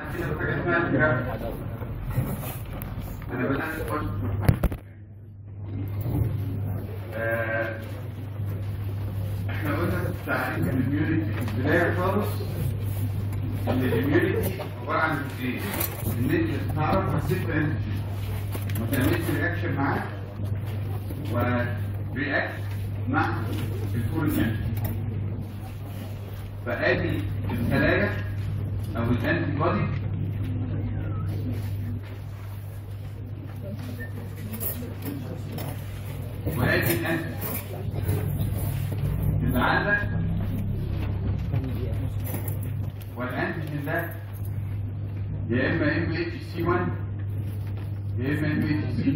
عندنا حاجه اسمها الجراف انا بدات اخش آه، احنا قلنا تعريف الاميونيتي في البدايه خالص ان الاميونيتي عباره عن ايه؟ ان انت تعرف السيف انتيجين ما تعملش رياكشن معاه ورياكت مع الفورين انتيجين فادي الخلايا او الانتي بودي وادي الانتي يبقى عندك والانتيجين ده يا اما ام اتش سي 1 يا اما ام اتش سي 2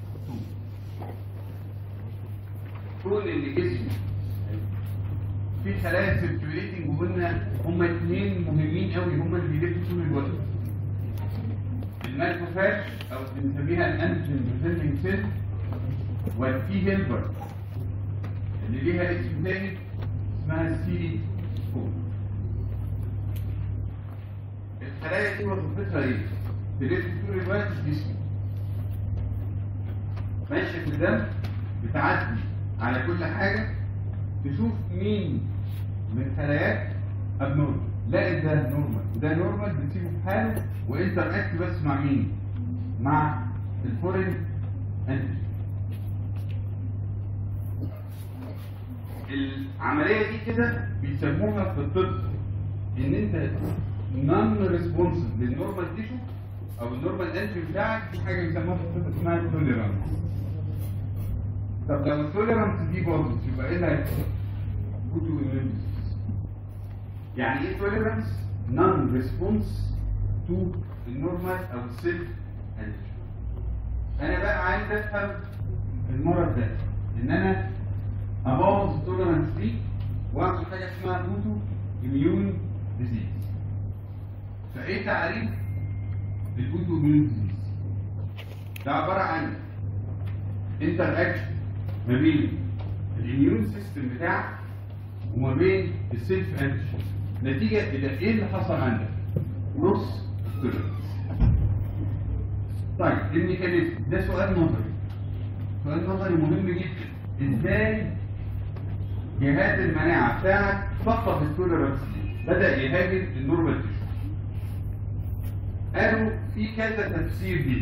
كل اللي جسمه في خلايا سيركيوليتنج وقلنا هما اثنين مهمين قوي هما اللي بيلفوا طول الوقت المالكوفاج او بنسميها الانتيجين بريزنتنج سيل والتي هيلبر اللي ليها اسم تاني اسمها السي 4 الخلايا دي وظيفتها ايه؟ تلف طول الوقت في جسمك ماشيه في الدم بتعدي على كل حاجه تشوف مين من خلاياك ابنورمال لا ده نورمال وده نورمال بتسيبه في حاله وانتر اكت بس مع مين؟ مع الفورين انتيجين العمليه دي كده بيسموها في الطب ان انت نون ريسبونسيف للنورمال تيشو او النورمال انتي بتاعك في حاجه بيسموها في الطب اسمها التوليرانس طب لو التوليرانس دي باظت يبقى ايه اللي هيحصل؟ اوتو اميون يعني ايه توليرانس؟ نون ريسبونس تو النورمال او السيلف انتي انا بقى عايز افهم المرض ده ان انا ابوظ التوليرانس دي واعمل حاجه اسمها اوتو اميون ديزيز فايه تعريف الاوتو اميون ديزيز ده عباره عن انتر اكشن ما بين الاميون سيستم بتاعك وما بين السيلف انتيجين نتيجه الى ايه اللي حصل عندك؟ نص توليرانس طيب الميكانيزم ده سؤال نظري سؤال نظري مهم جدا ازاي جهاز المناعه بتاعك فقد التوليرانس دي بدا يهاجم النورمال تيشو قالوا في كذا تفسير دي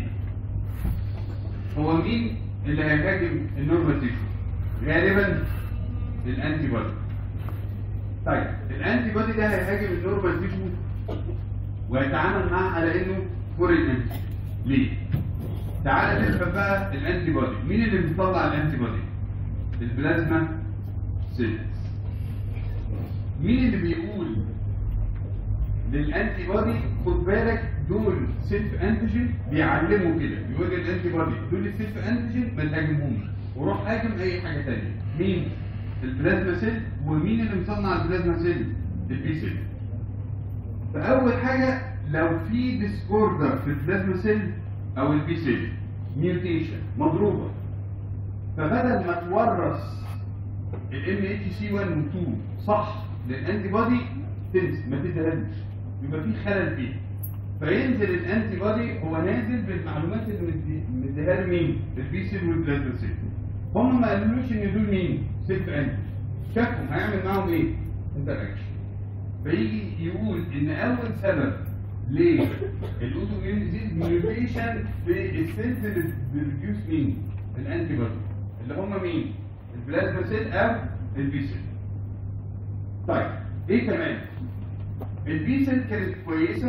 هو مين اللي هيهاجم النورمال تيشو غالبا الانتي بودي طيب الانتي بودي ده هيهاجم النورمال تيشو ويتعامل معاه على انه فورين انتي ليه تعال نفهم بقى الانتي بودي مين اللي بيطلع الانتي بودي البلازما سيلز مين اللي بيقول للانتي بودي خد بالك دول سيلف انتيجين بيعلموا كده بيقول للانتي بودي دول السيلف انتيجين ما تهاجمهمش وروح هاجم اي حاجه ثانيه مين البلازما سيل ومين اللي مصنع البلازما سيل البي سيل فاول حاجه لو في ديسوردر في البلازما سيل او البي سيل ميوتيشن مضروبه فبدل ما تورث الام اتش سي 1 و 2 صح للانتي بودي تنسى ما تدهنش يبقى في خلل فيه فينزل الانتي بودي هو نازل بالمعلومات اللي مدي- مديها له مين؟ البي سيل والبلازما سيل هم ما قالولوش ان دول مين؟ سيلف انتي شافهم هيعمل معاهم ايه؟ انتر اكشن فيجي يقول ان اول سبب ليه الاوتو اميون ديزيز ميوتيشن في السيلز اللي بتريديوس مين؟ الانتي بودي اللي هم مين؟ البلازما سيل او البي سيل طيب ايه كمان؟ البي سيل كانت كويسه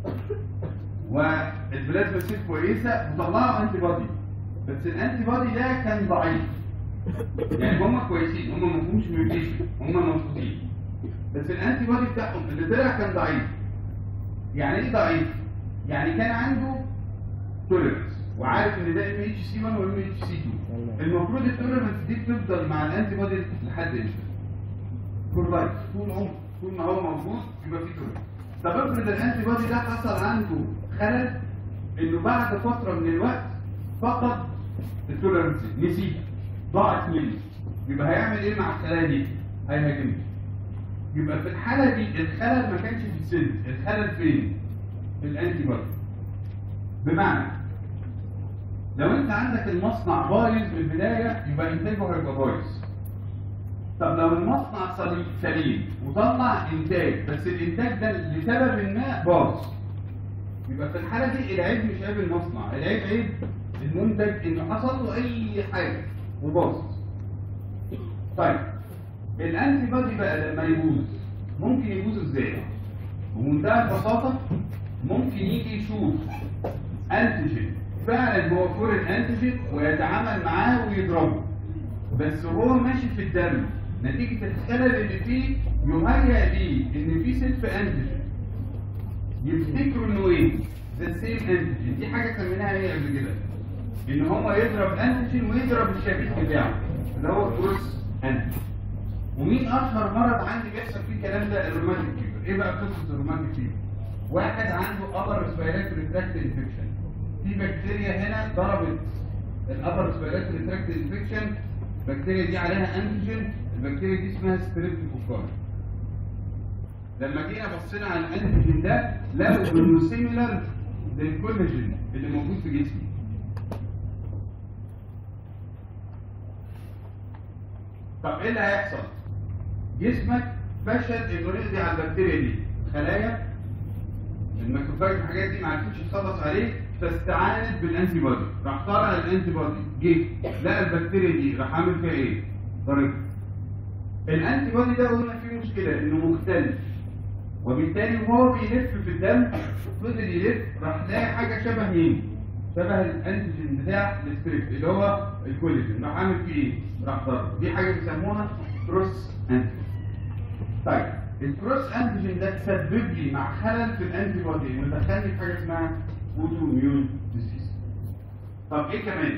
والبلازما سيل كويسه وطلعوا انتي بودي بس الانتي بودي ده كان ضعيف يعني هم كويسين هم ما فيهمش ميوتيشن هم مبسوطين بس الانتي بودي بتاعهم اللي طلع كان ضعيف يعني ايه ضعيف؟ يعني كان عنده توليرنس وعارف ان ده ام اتش سي 1 وام اتش سي 2 المفروض التوليرنس دي بتفضل مع الانتي بودي لحد امتى؟ فور لايف طول عمره طول ما هو موجود يبقى في توليرنس طب افرض الانتي بودي ده حصل عنده خلل انه بعد فتره من الوقت فقد التوليرنس نسيها ضاعت منه يبقى هيعمل ايه مع الخلايا دي؟ هيهاجمها يبقى في الحاله دي الخلل ما كانش في السن الخلل فين؟ الانتي بودي بمعنى لو انت عندك المصنع بايظ من البدايه يبقى انتاجه هيبقى بايظ طب لو المصنع سليم سليم وطلع انتاج بس الانتاج ده لسبب ما باظ يبقى في الحاله دي العيب مش عيب المصنع العيب عيب المنتج انه حصل له اي حاجه وباظ طيب الانتي بادي بقى لما يبوظ ممكن يبوظ ازاي بمنتهى البساطه ممكن يجي يشوف انتيجين فعلا هو فور الانتيجين ويتعامل معاه ويضربه بس وهو ماشي في الدم نتيجة الخلل اللي فيه يهيأ ليه ان في سيلف انتيجين يفتكروا انه ايه؟ ذا سيم انتيجين دي حاجة سميناها ايه قبل كده؟ ان هو يضرب انتيجين ويضرب الشبيه بتاعه اللي هو الكروس انتيجين ومين اشهر مرض عندي بيحصل فيه الكلام ده الروماتيك فيبر ايه بقى قصة الروماتيك فيبر؟ واحد عنده upper respiratory tract infection في بكتيريا هنا ضربت الابر respiratory tract infection البكتيريا دي عليها انتيجين البكتيريا دي اسمها ستريبتوكوكاي لما جينا بصينا على الانتيجين ده لقوا انه سيميلر للكولاجين اللي موجود في جسمي طب ايه اللي هيحصل؟ جسمك فشل انه يقضي على البكتيريا دي خلايا الميكروفاج الحاجات دي ما عرفتش تخلص عليه فاستعانت بالانتي بودي راح طالع الانتي بودي جه لقى البكتيريا دي راح عامل فيها ايه؟ ضربها الانتي بودي ده قلنا فيه مشكله انه مختلف وبالتالي وهو بيلف في الدم فضل يلف راح لاقي حاجه شبه مين؟ شبه الانتيجين بتاع السكريبت اللي هو الكولاجين راح عامل فيه ايه؟ راح ضرب دي حاجه بيسموها كروس انتيجين طيب الكروس انتيجين ده تسبب لي مع خلل في الانتي بودي انه دخلني في حاجه اسمها اوتو اميون ديزيز طب ايه كمان؟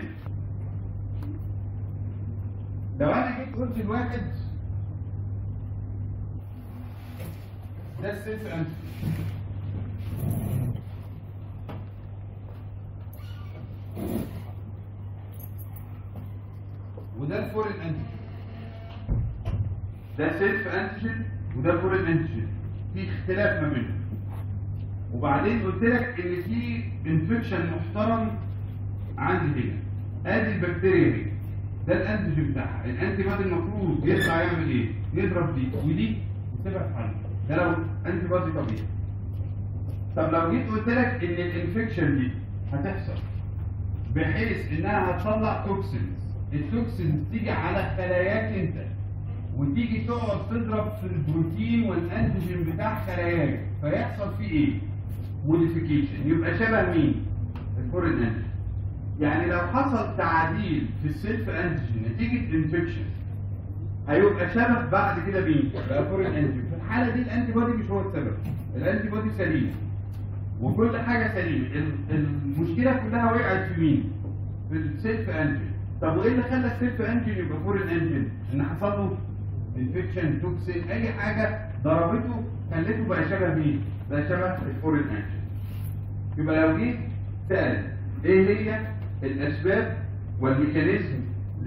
لو انا جيت قلت لواحد ده السيلف انتيجين وده الفورين انتيجين ده سيلف انتيجين وده فورين انتيجين في اختلاف ما بينهم وبعدين قلت لك ان في انفكشن محترم عندي هنا ادي البكتيريا دي ده الانتيجين بتاعها الانتي بادي المفروض يطلع يعمل ايه؟ يضرب دي ودي وتبقى في حالها ده لو انتي بادي طبيعي طب لو جيت قلت لك ان الانفكشن دي هتحصل بحيث انها هتطلع توكسينز التوكسينز تيجي على خلاياك انت وتيجي تقعد تضرب في البروتين والانتيجين بتاع خلاياك فيحصل فيه ايه؟ موديفيكيشن يبقى شبه مين؟ الفورين انتيجين يعني لو حصل تعديل في السيلف انتيجين نتيجه انفكشن هيبقى شبه بعد كده مين؟ بقى فورين انتيجين في الحاله دي الانتي بودي مش هو السبب الانتي بودي سليم وكل حاجه سليمه المشكله كلها وقعت في مين؟ في السيلف انتيجين طب وايه اللي خلى السيلف انتيجين يبقى فورين انتيجين؟ ان حصل له انفكشن توكسين اي حاجه ضربته خلته بقى شبه مين؟ بقى شبه الفورين انتيجين يبقى لو جيت سال ايه هي الاسباب والميكانيزم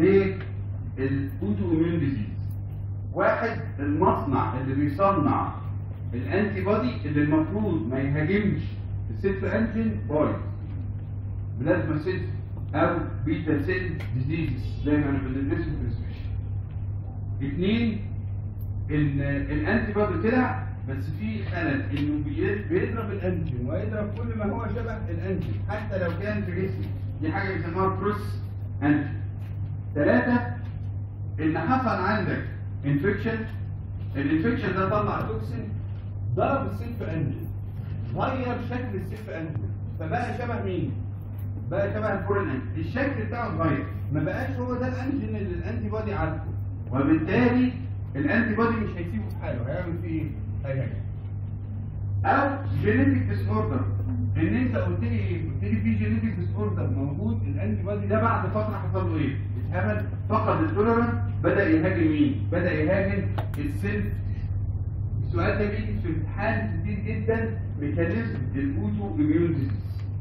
للاوتو اميون ديزيز واحد المصنع اللي بيصنع الانتي بودي اللي المفروض ما يهاجمش السيلف انتيجين بايظ بلازما سيل او بيتا سيل ديزيز زي ما بندرسه في السبيشال اثنين ان الانتي بودي طلع بس في خلل انه بيضرب الانتيجين ويضرب كل ما هو شبه الانتيجين حتى لو كان في جسمي دي حاجه بيسموها كروس انتيجين ثلاثه ان حصل عندك انفكشن الانفكشن ده طلع توكسين ضرب السيلف انجن غير شكل السيلف انجن فبقى شبه مين؟ بقى شبه الفورين انجن الشكل بتاعه اتغير ما بقاش هو ده الانجن اللي الانتي بودي عارفه وبالتالي الانتي بودي مش هيسيبه في حاله هيعمل فيه ايه؟ هيهاجم او جينيتك ديس اوردر ان انت قلت لي ايه؟ قلت لي في جينيتك ديس اوردر موجود الانتي بودي ده بعد فتره حصل له ايه؟ اتهمل فقد التوليرانس بدا يهاجم مين؟ بدا يهاجم السيلف السؤال ده بيجي في امتحان كتير جدا ميكانيزم الاوتو اميون ديزيز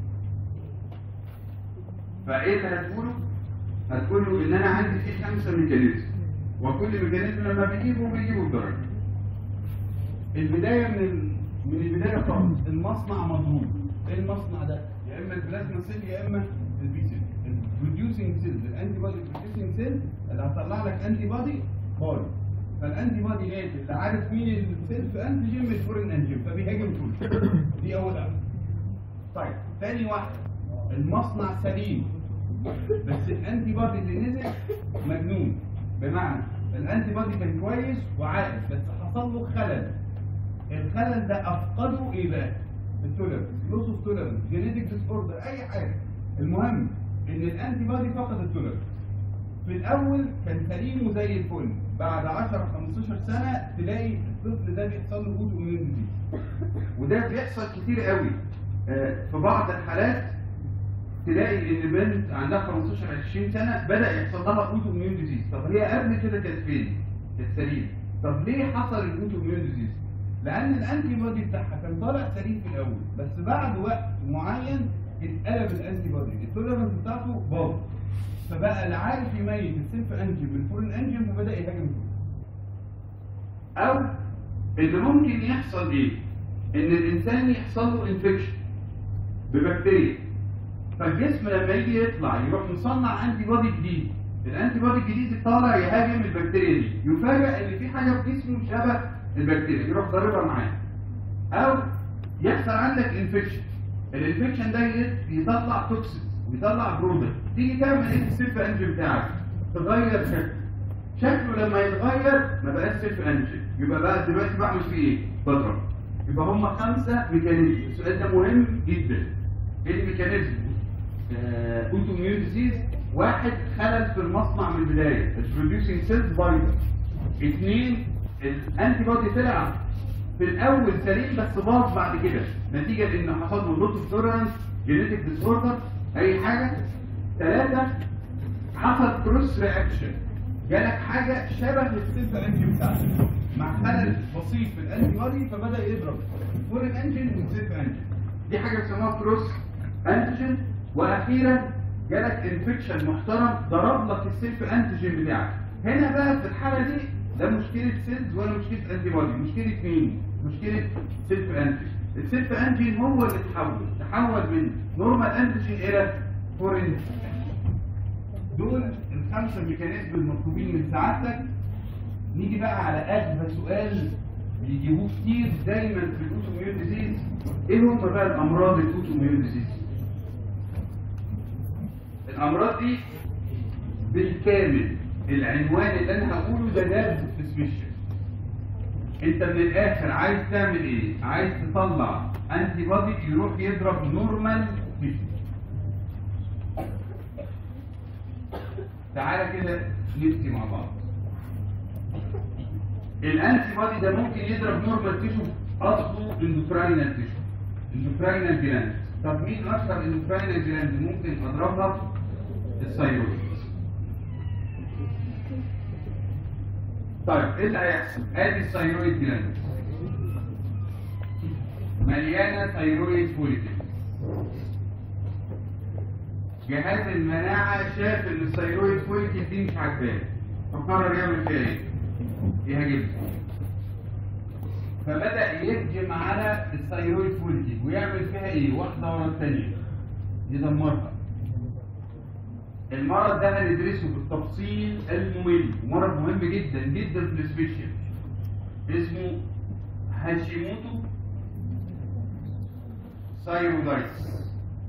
فايه اللي هتقوله؟ هتقول له ان انا عندي فيه خمسه ميكانيزم وكل ميكانيزم لما بيجيبه بيجيبه بدرجه البدايه من ال... من البدايه خالص المصنع مضروب ايه المصنع ده يا اما البلازما سيل يا اما البي سيل البروديوسنج سيل الانتي بودي بروديوسنج سيل اللي هتطلع لك انتي بودي باي فالانتي بودي ديت اللي عارف مين السيلف انتيجين من الفورين انجين فبيهاجم كله دي اول واحده طيب تاني واحده المصنع سليم بس الانتي بودي اللي نزل مجنون بمعنى الانتي بودي كان كويس وعاقل بس حصل له خلل الخلل ده افقده ايه بقى؟ التولرنس لوس اوف تولرنس جينيتك ديس اوردر اي حاجه المهم ان الانتي بودي فقد التولرنس في الاول كان سليم وزي الفل بعد 10 15 سنه تلاقي الطفل ده بيحصل له اوتو اميون ديزيز وده بيحصل كتير قوي آه، في بعض الحالات تلاقي ان بنت عندها 15 20 سنه بدا يحصل لها اوتو اميون ديزيز طب هي قبل كده كانت فين؟ كانت سليم طب ليه حصل الاوتو اميون ديزيز؟ لان الانتي بودي بتاعها كان طالع سليم في الاول بس بعد وقت معين اتقلب الانتي بودي التوليرنس بتاعته باظ فبقى لا عارف يميز السيلف انجن من الفورين انجن وبدا يهاجم او اللي ممكن يحصل ايه؟ ان الانسان يحصل له انفكشن ببكتيريا فالجسم لما يجي يطلع يروح مصنع انتي بودي جديد الانتي بودي الجديد الطالع يهاجم البكتيريا دي يفاجئ ان في حاجه في جسمه شبه البكتيريا يروح ضاربها معاه او يحصل عندك انفكشن الانفكشن ده يت- يطلع توكسين ويطلع برودكت تيجي تعمل ايه في السيلف انجن بتاعك تغير شكله شكله لما يتغير ما بقاش سيلف انجن يبقى بقى دلوقتي بعمل فيه ايه بضرب يبقى هم خمسه ميكانيزم السؤال ده مهم جدا ايه الميكانيزم اوتو ميون ديزيز واحد خلل في المصنع من البدايه البروديوسنج سيلز بايظه اثنين الانتي بودي طلع في الاول سليم بس باظ بعد كده نتيجه لان حصل له لوت اوف تولرنس جينيتك ديس اوردر اي حاجه ثلاثه حصل كروس رياكشن جالك حاجه شبه السيلف انجن بتاعتك مع خلل بسيط في الانتي بودي فبدا يضرب فورين انجن والسيلف انجن دي حاجه بيسموها كروس انتيجين واخيرا جالك انفكشن محترم ضرب لك السيلف انتيجين بتاعك هنا بقى في الحاله دي ده مشكله سيلز ولا مشكله انتي بودي مشكله مين مشكله سيلف انتيجين السيلف انتيجين هو اللي تحول تحول من نورمال انتيجين الى فورين دول الخمسه ميكانيزم المطلوبين من سعادتك نيجي بقى على اجمل سؤال بيجيبوه كتير دايما في الاوتوميون ديزيز ايه هم بقى الامراض الاوتوميون ديزيز الامراض دي بالكامل العنوان اللي انا هقوله ده درس في سبيشال انت من الاخر عايز تعمل ايه عايز تطلع انتي بودي يروح يضرب نورمال تيشو تعالى كده نبكي مع بعض الانتي بودي ده ممكن يضرب نورمال تيشو اصله اندوكراينال تيشو اندوكراينال جلاند طب مين اشهر اندوكراينال جلاند ممكن اضربها الثايرويد طيب ايه اللي هيحصل ادي الثايرويد جلاند مليانه ثايرويد فوليكل جهاز المناعه شاف ان الثايرويد فوليكل دي مش عاجباه فقرر يعمل فيها ايه يهاجمها فبدأ يهجم على الثايرويد فوليكل ويعمل فيها ايه واحدة ورا الثانية يدمرها المرض ده هندرسه بالتفصيل الممل ومرض مهم جدا جدا في السبيشال اسمه هاشيموتو ثايرويدايتس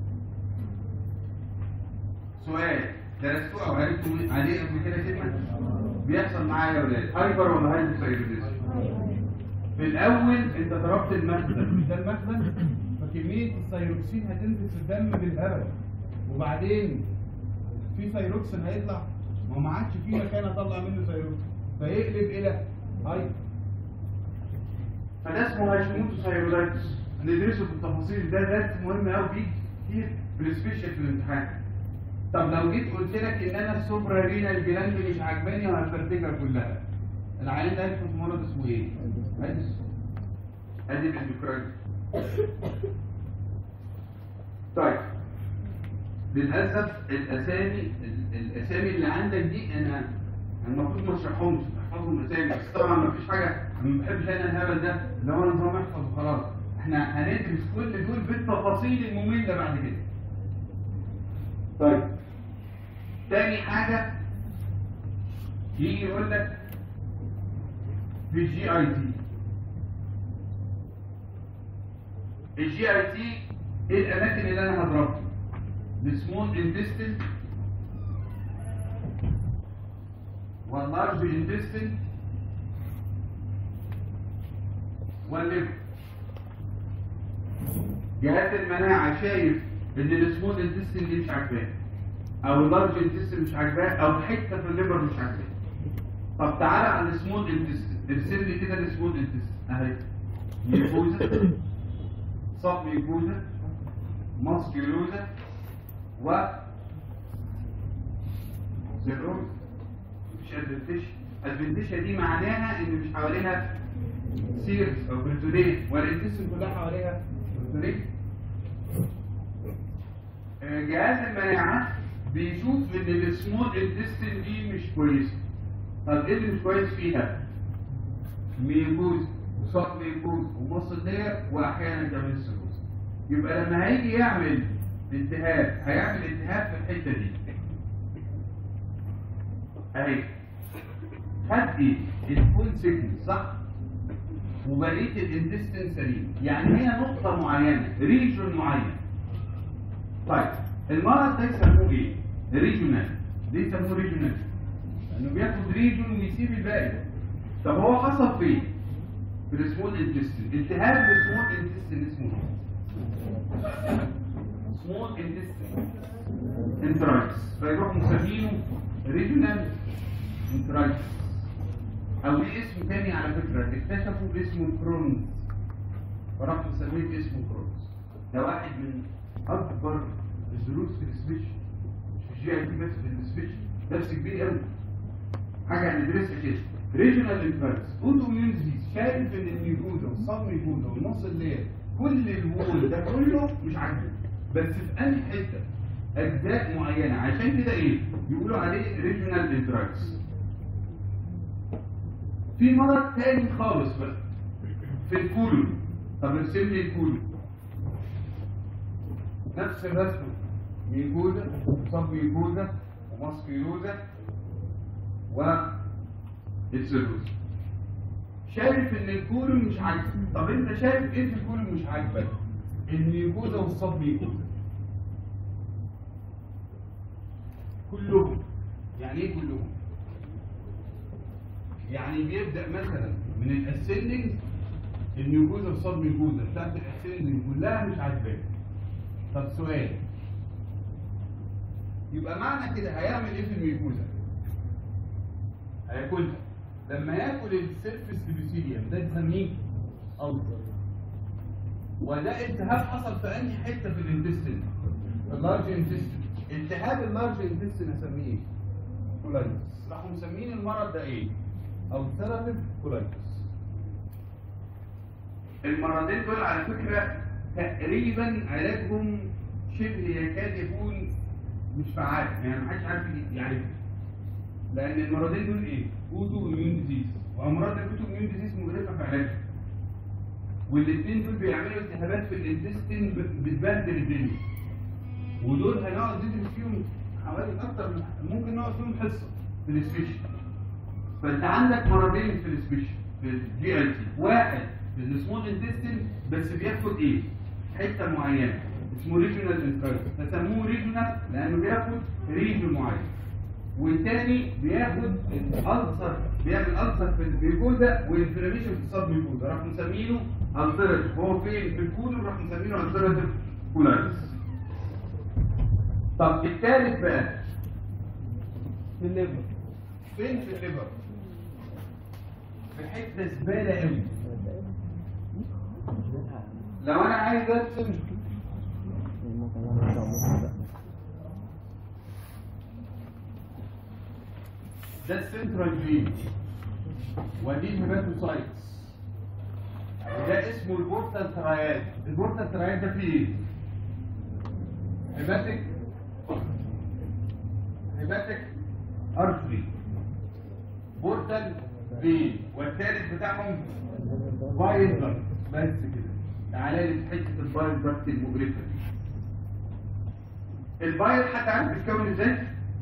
سؤال درستوه او عرفتوا عليه قبل كده كلمه بيحصل معايا يا ولاد هايبر ولا هايبر ثايرويدزم في الاول انت ضربت المخزن مش ده المخزن فكميه الثايروكسين هتنزل في الدم بالهبل وبعدين في ثايروكسين هيطلع ما ما عادش في مكان اطلع منه ثايروكسين فيقلب الى هايبر فده اسمه هاشيموتو ثايرويدايتس هندرسه بالتفاصيل ده درس مهم قوي بيجي كتير في السبيشال في الامتحان طب لو جيت قلت لك ان انا السوبرا رينال جلاند مش عاجباني وهفرتكها كلها العيان ده يدخل في مرض اسمه ايه؟ ادي ادي الاندوكراين طيب للاسف الاسامي ال- الاسامي اللي عندك دي انا أنا المفروض ما اشرحهمش احفظهم اسامي بس طبعا ما فيش حاجه ما بحبش انا الهبل ده اللي هو نظام احفظ وخلاص احنا هندرس كل دول بالتفاصيل المملة بعد كده طيب تاني حاجة يجي يقول لك في الجي اي تي الجي اي تي ايه الاماكن اللي انا هضربها السمول انتستين واللارج انتستين والليفر جهاز المناعة شايف ان السمول انتستين دي مش عاجباه او اللارج انتستين مش عاجباه او حته في الليفر مش عاجباه طب تعالى على السمول انتستين ارسم لي كده السمول انتستين اهي ميكوزا صاب ميكوزا ماسكيولوزا و سيروز مفيش ادفنتيشن ادفنتيشن دي معناها ان مش حواليها سيرس او بريتونيت والانتستين كلها حواليها بريتونيت جهاز المناعة بيشوف ان السمول انتستين دي مش كويسة طب ايه اللي مش كويس فيها؟ ميكوز وصف ميكوز ومصل لير واحيانا كمان السيروز يبقى لما هيجي يعمل التهاب هيعمل التهاب في الحتة دي اهي خدي الفول سيكنس صح؟ وبقيت الانتستين سليم يعني هي نقطة معينة ريجون معين طيب المرض ده يسموه ايه؟ ريجونال ليه يسموه ريجونال؟ لانه بياخد ريجون ويسيب الباقي طب هو حصل فين؟ في السمول انتستين التهاب السمول انتستين اسمه ايه؟ سمول انتستين انترايتس فيروح مسمينه ريجونال انترايتس او ليه اسم تاني على فكرة اكتشفوا اسمه كرونز فراح مسميه اسمه كرونز ده واحد من اكبر الدروس في السبيش مش في الجي اي تي بس في السبيش درس كبير قوي حاجه هندرسها كده ريجونال انفيرس اوتو اميون ديزيز شايف ان الميجودا والصاب ميجودا والنص الليل كل الوول ده كله مش عاجبه بس في انهي حته اجزاء معينه عشان كده ايه يقولوا عليه ريجونال انفيرس في مرض تاني خالص بقى في الكولون طب ارسم لي الكولون نفس الرسم ميجوزا صب ميجوزا وماسكيوزا والسيروزا شايف ان الكولون مش عاجبك طب انت شايف ايه في الكولون مش عاجبك الميجوزا والصب ميجوزا كلهم يعني ايه كلهم يعني بيبدا مثلا من الاسندنج الميجوزا والصب ميجوزا بتاعت الاسندنج كلها مش عاجباك طب سؤال يبقى معنى كده هيعمل ايه في الميكوزا هياكلها لما ياكل السيرفس ابيثيليوم ده نسميه ألسر وده التهاب حصل في انهي حته في الانتستين اللارج انتستين التهاب اللارج انتستين اسميه ايه كولايتس راحوا مسمين المرض ده ايه التراتيف كولايتس المرضين دول على فكره تقريبا علاجهم شبه يكاد يكون مش فعال يعني ما حدش عارف يعالجه لان المرضين دول ايه؟ اوتو اميون ديزيز وامراض الاوتو اميون ديزيز مغلقه في علاجها والاثنين دول بيعملوا التهابات في الانتستين بتبهدل الدنيا ودول هنقعد ندرس فيهم حوالي اكتر من ممكن نقعد فيهم حصه في السبيشال فانت عندك مرضين في السبيشال في الجي اي تي واحد في السمول انتستين بس بياخد ايه؟ حته معينه اسمه ريجونال انترايتس فسموه ريجونال لانه بياخد ريجون معين والتاني بياخد الالسر بيعمل السر في الميكوزا وانفلاميشن في الصاب ميكوزا راح مسمينه التراتيف هو فين في الكولون راح مسمينه التراتيف كولايتس طب الثالث بقى في الليفر فين في الليفر في حته زباله قوي لو انا عايز ارسم ده السنترال فين ودي الهيباتوسايتس وده اسمه البورتال تراياد البورتال تراياد ده فيه ايه؟ هيباتيك هيباتيك ارتري بورتال فين والثالث بتاعهم فايزر بس كده تعالى لي في حته البايل ضغط المقرفه دي البايل حد عارف بيتكون ازاي؟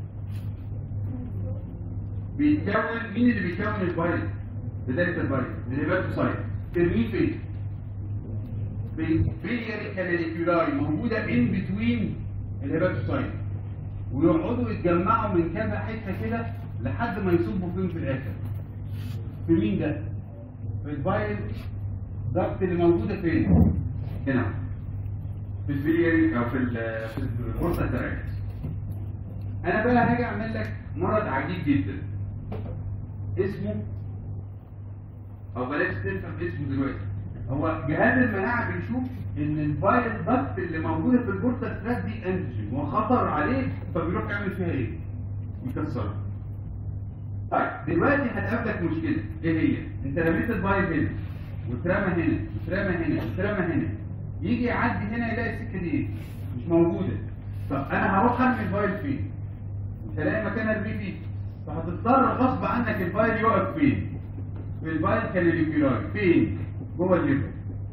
بيتكون مين اللي بيكون البايل؟ بدايه البايل الهيباتوسايت ترميه فين؟ في البيلياري كاناليكولاي موجوده ان بتوين الهيباتوسايت ويقعدوا يتجمعوا من كذا حته كده لحد ما يصبوا فين في الاخر في مين ده؟ في البايل ضغط اللي موجوده فين؟ هنا في البيلياري او في ال- في البورصه التراكس انا بقى هاجي اعمل لك مرض عجيب جدا اسمه او بلاش تفهم اسمه دلوقتي هو جهاز المناعه بيشوف ان الفايروس ضغط اللي موجوده في البورصه التراك دي انتيجين وخطر عليه فبيروح يعمل فيها ايه؟ يكسرها طيب دلوقتي هتقابلك مشكله ايه هي؟ انت رميت الفايروس هنا واترمى هنا واترمى هنا واترمى هنا يجي يعدي هنا يلاقي السكه دي ايه؟ مش موجوده طب انا هروح ارمي الفايل فين؟ مش هلاقي مكان ارميه فيه فهتضطر غصب عنك الفايل يقف فين؟ في الفايل كاناليكولاي فين؟ جوه الليفر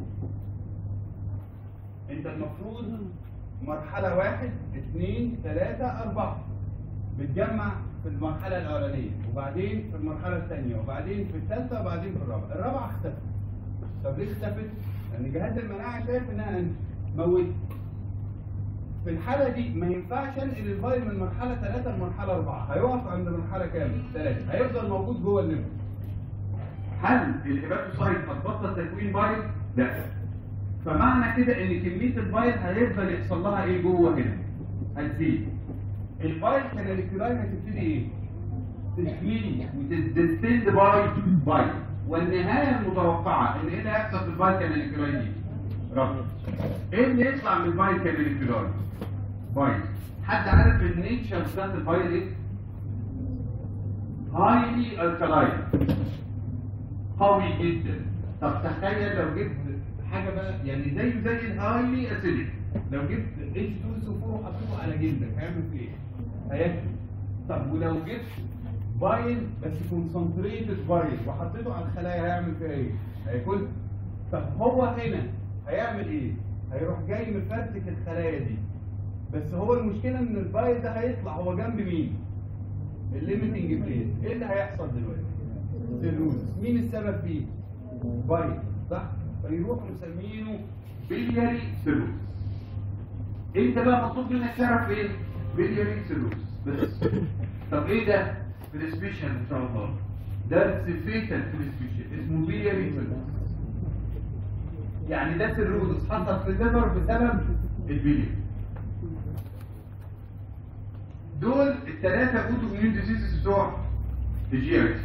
انت المفروض مرحلة واحد اثنين ثلاثة أربعة بتجمع في المرحلة الأولانية وبعدين في المرحلة الثانية وبعدين في الثالثة وبعدين في الرابعة الرابعة اختفت طب ليه اختفت؟ لأن جهاز المناعة شايف إنها أنت موت في الحالة دي ما ينفعش انقل الفايل من مرحلة ثلاثة لمرحلة أربعة هيقف عند مرحلة كام؟ ثلاثة هيفضل موجود جوه الليفر هل الهيباتوسايت هتبطل تكوين بايل؟ لا فمعنى كده ان كميه البايل هيفضل يحصل لها ايه جوه هنا؟ هتزيد البايل كاناليكولاي هتبتدي ايه؟ تتملي وتدستند باي بايل والنهايه المتوقعه ان ايه اللي هيحصل في البايل كاناليكولاي دي؟ رفض ايه اللي يطلع من البايل كاناليكولاي؟ بايل حد عارف النيتشر بتاعت البايل ايه؟ هايلي الكلاين قوي جدا طب تخيل لو جبت حاجه بقى يعني زي زي الهايلي اسيدك لو جبت اتش 2 سو 4 وحطيته على جلدك هيعمل فيه ايه؟ هياكل طب ولو جبت بايل بس كونسنتريتد بايل وحطيته على الخلايا هيعمل فيها ايه؟ هياكل طب هو هنا هيعمل ايه؟ هيروح جاي مفرتك الخلايا دي بس هو المشكله ان البايل ده هيطلع هو جنب مين؟ الليمتنج بليد ايه اللي هيحصل دلوقتي؟ سيروز مين السبب فيه؟ بايل صح؟ فيروحوا مسمينه بلياري سيروز انت بقى مطلوب منك تعرف ايه؟ بلياري سيروز بس طب ايه ده؟ في السبيشال ان شاء الله ده فيتال في السبيشال اسمه بلياري سيروز يعني ده سيروز حصل في الليفر بسبب البلياري دول الثلاثة اوتو اميون ديزيزز بتوع الجي ار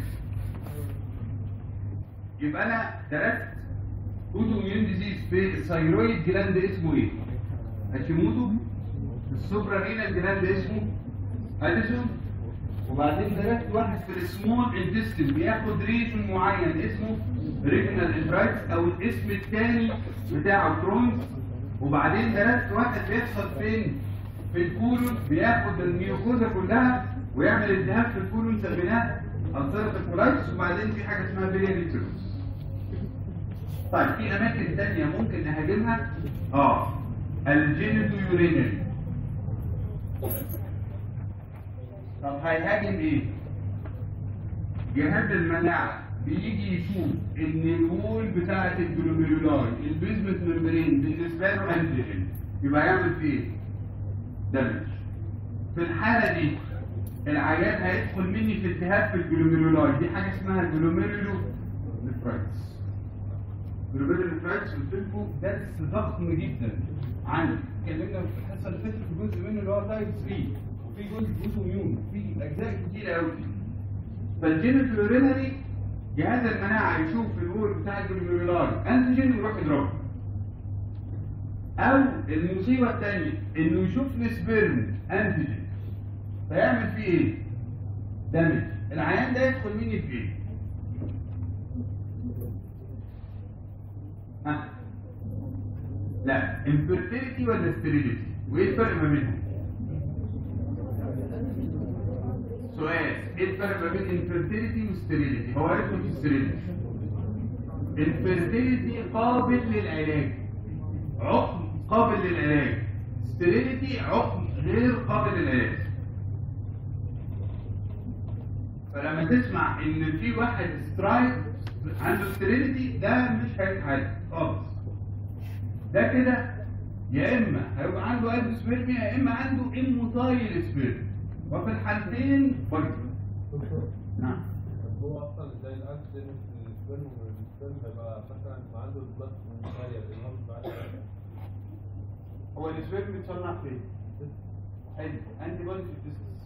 يبقى انا درست اوتو اميون ديزيز في الثايرويد جلاند اسمه ايه؟ هاشيموتو السوبرا رينال جلاند اسمه اديسون وبعدين درست واحد في السمول انتستين بياخد ريجن معين اسمه ريجنال انترايتس او الاسم الثاني بتاعه كرونز وبعدين درست واحد بيحصل فين؟ في الكولون بياخد الميوكوزا كلها ويعمل التهاب في الكولون سميناه ألسرة الكولايتس وبعدين في حاجة اسمها بيلياريتروس طيب في أماكن تانية ممكن نهاجمها اه الجينيتو يورينري طب هيهاجم ايه؟ جهاز المناعة بيجي يشوف ان الوول بتاعة الجلوميرولاي البيزمنت ممبرين بالنسبة له انتيجين يبقى يعمل فيه ايه؟ دمج في الحالة دي العيان هيدخل مني في التهاب في الجلوميرولاي دي حاجة اسمها جلوميرولو نفرايتس جلوميرولو نفرايتس قلت لكم درس ضخم جدا عن اتكلمنا في الحصة اللي فاتت في جزء منه اللي هو تايب 3 وفي جزء اوتو ميون في اجزاء كتيرة قوي فيه فالجينيتورينري جهاز المناعة يشوف في الوول بتاع الجلوميرولاي انتيجين ويروح يضربه او المصيبه الثانيه انه يشوف السبيرم انتيجين فيعمل فيه ايه دمج العيان ده يدخل مني في ايه ها لا انفيرتيليتي ولا ستيريليتي وايه الفرق ما بينهم سؤال ايه الفرق ما بين انفيرتيليتي وستيريليتي هو عرفوا في ستيريليتي الفيرتيليتي قابل للعلاج عقم قابل للعلاج ستيريليتي عقم غير قابل للعلاج فلما تسمع ان في واحد سترايك عنده ستيريليتي ده مش هيتعالج خالص ده كده يا اما هيبقى عنده قلب سبيرمي يا اما عنده اموتايل سبيرمي وفي الحالتين برضه نعم هو اصلا زي الاكسجين في السبرم والسبرم هيبقى مثلا ما عنده البلاد ماليا اللي هو بعد هو السبيرم بيتصنع فين؟ حلو انتي بودي في التستس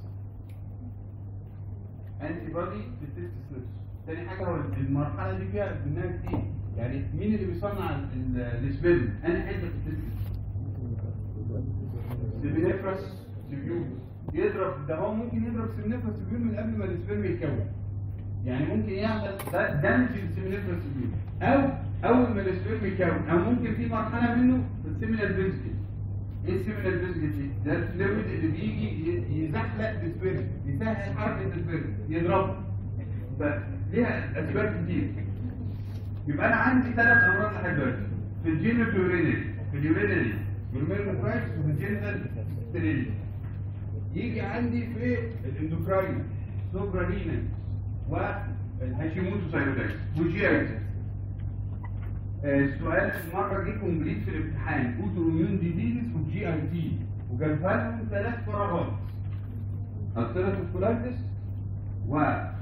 انتي بودي في التستس نفسه تاني حاجه هو المرحله دي فيها منها كتير يعني مين اللي بيصنع ال- ال- السبيرم؟ انا حته في التستس سيبينيفرس سيبيوس يضرب ده هو ممكن يضرب سيبينيفرس سيبيوس من قبل ما السبيرم يتكون يعني ممكن يعمل ده دامج للسيمينيفرس سيبيوس او اول ما السبيرم يتكون او ممكن في مرحله منه في السيمينال فيزيكال ايه السيمينال فيزيكال ده الفلويد اللي بيجي ي- يزحلق السبيرم يسهل حركه السبيرم يضربه فليها اسباب كتير يبقى انا عندي ثلاث امراض لحد دلوقتي في الجينيتال يورينري في اليورينري يورينري فرايتس وفي الجينيتال ستيريليتي يجي عندي في الاندوكراين سوبرالينا والهاشيموتو ثايرويدايتس والجي اي السؤال مرة جه كومبليت في الامتحان اوتو اميون ديزيز والجي اي تي وجابها لهم ثلاث فراغات الثلاث كولايتس و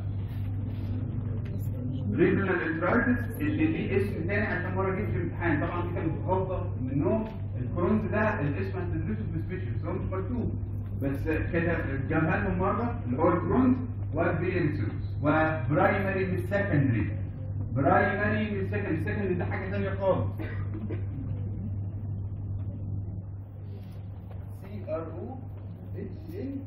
ريجونال انترايتس اللي ليه اسم تاني عشان مره جه في الامتحان طبعا دي كانت متخلطه منهم الكرونز ده الاسم هتدرسه في السبيشال هو مش مكتوب بس كده جابها لهم مره اللي هو الكرونز والبيلينسوس وبرايمري من سكندري برايمري من سكندري سكندري ده حاجه ثانيه خالص سي ار او اتش ان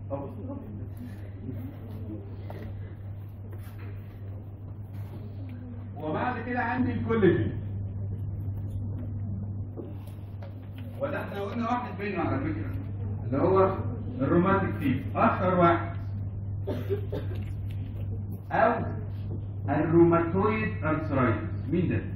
وبعد كده عندي الكولاجين وده احنا قلنا واحد بينه على فكره اللي هو الروماتيك فيب اشهر واحد او الروماتويد ارثرايتس مين ده؟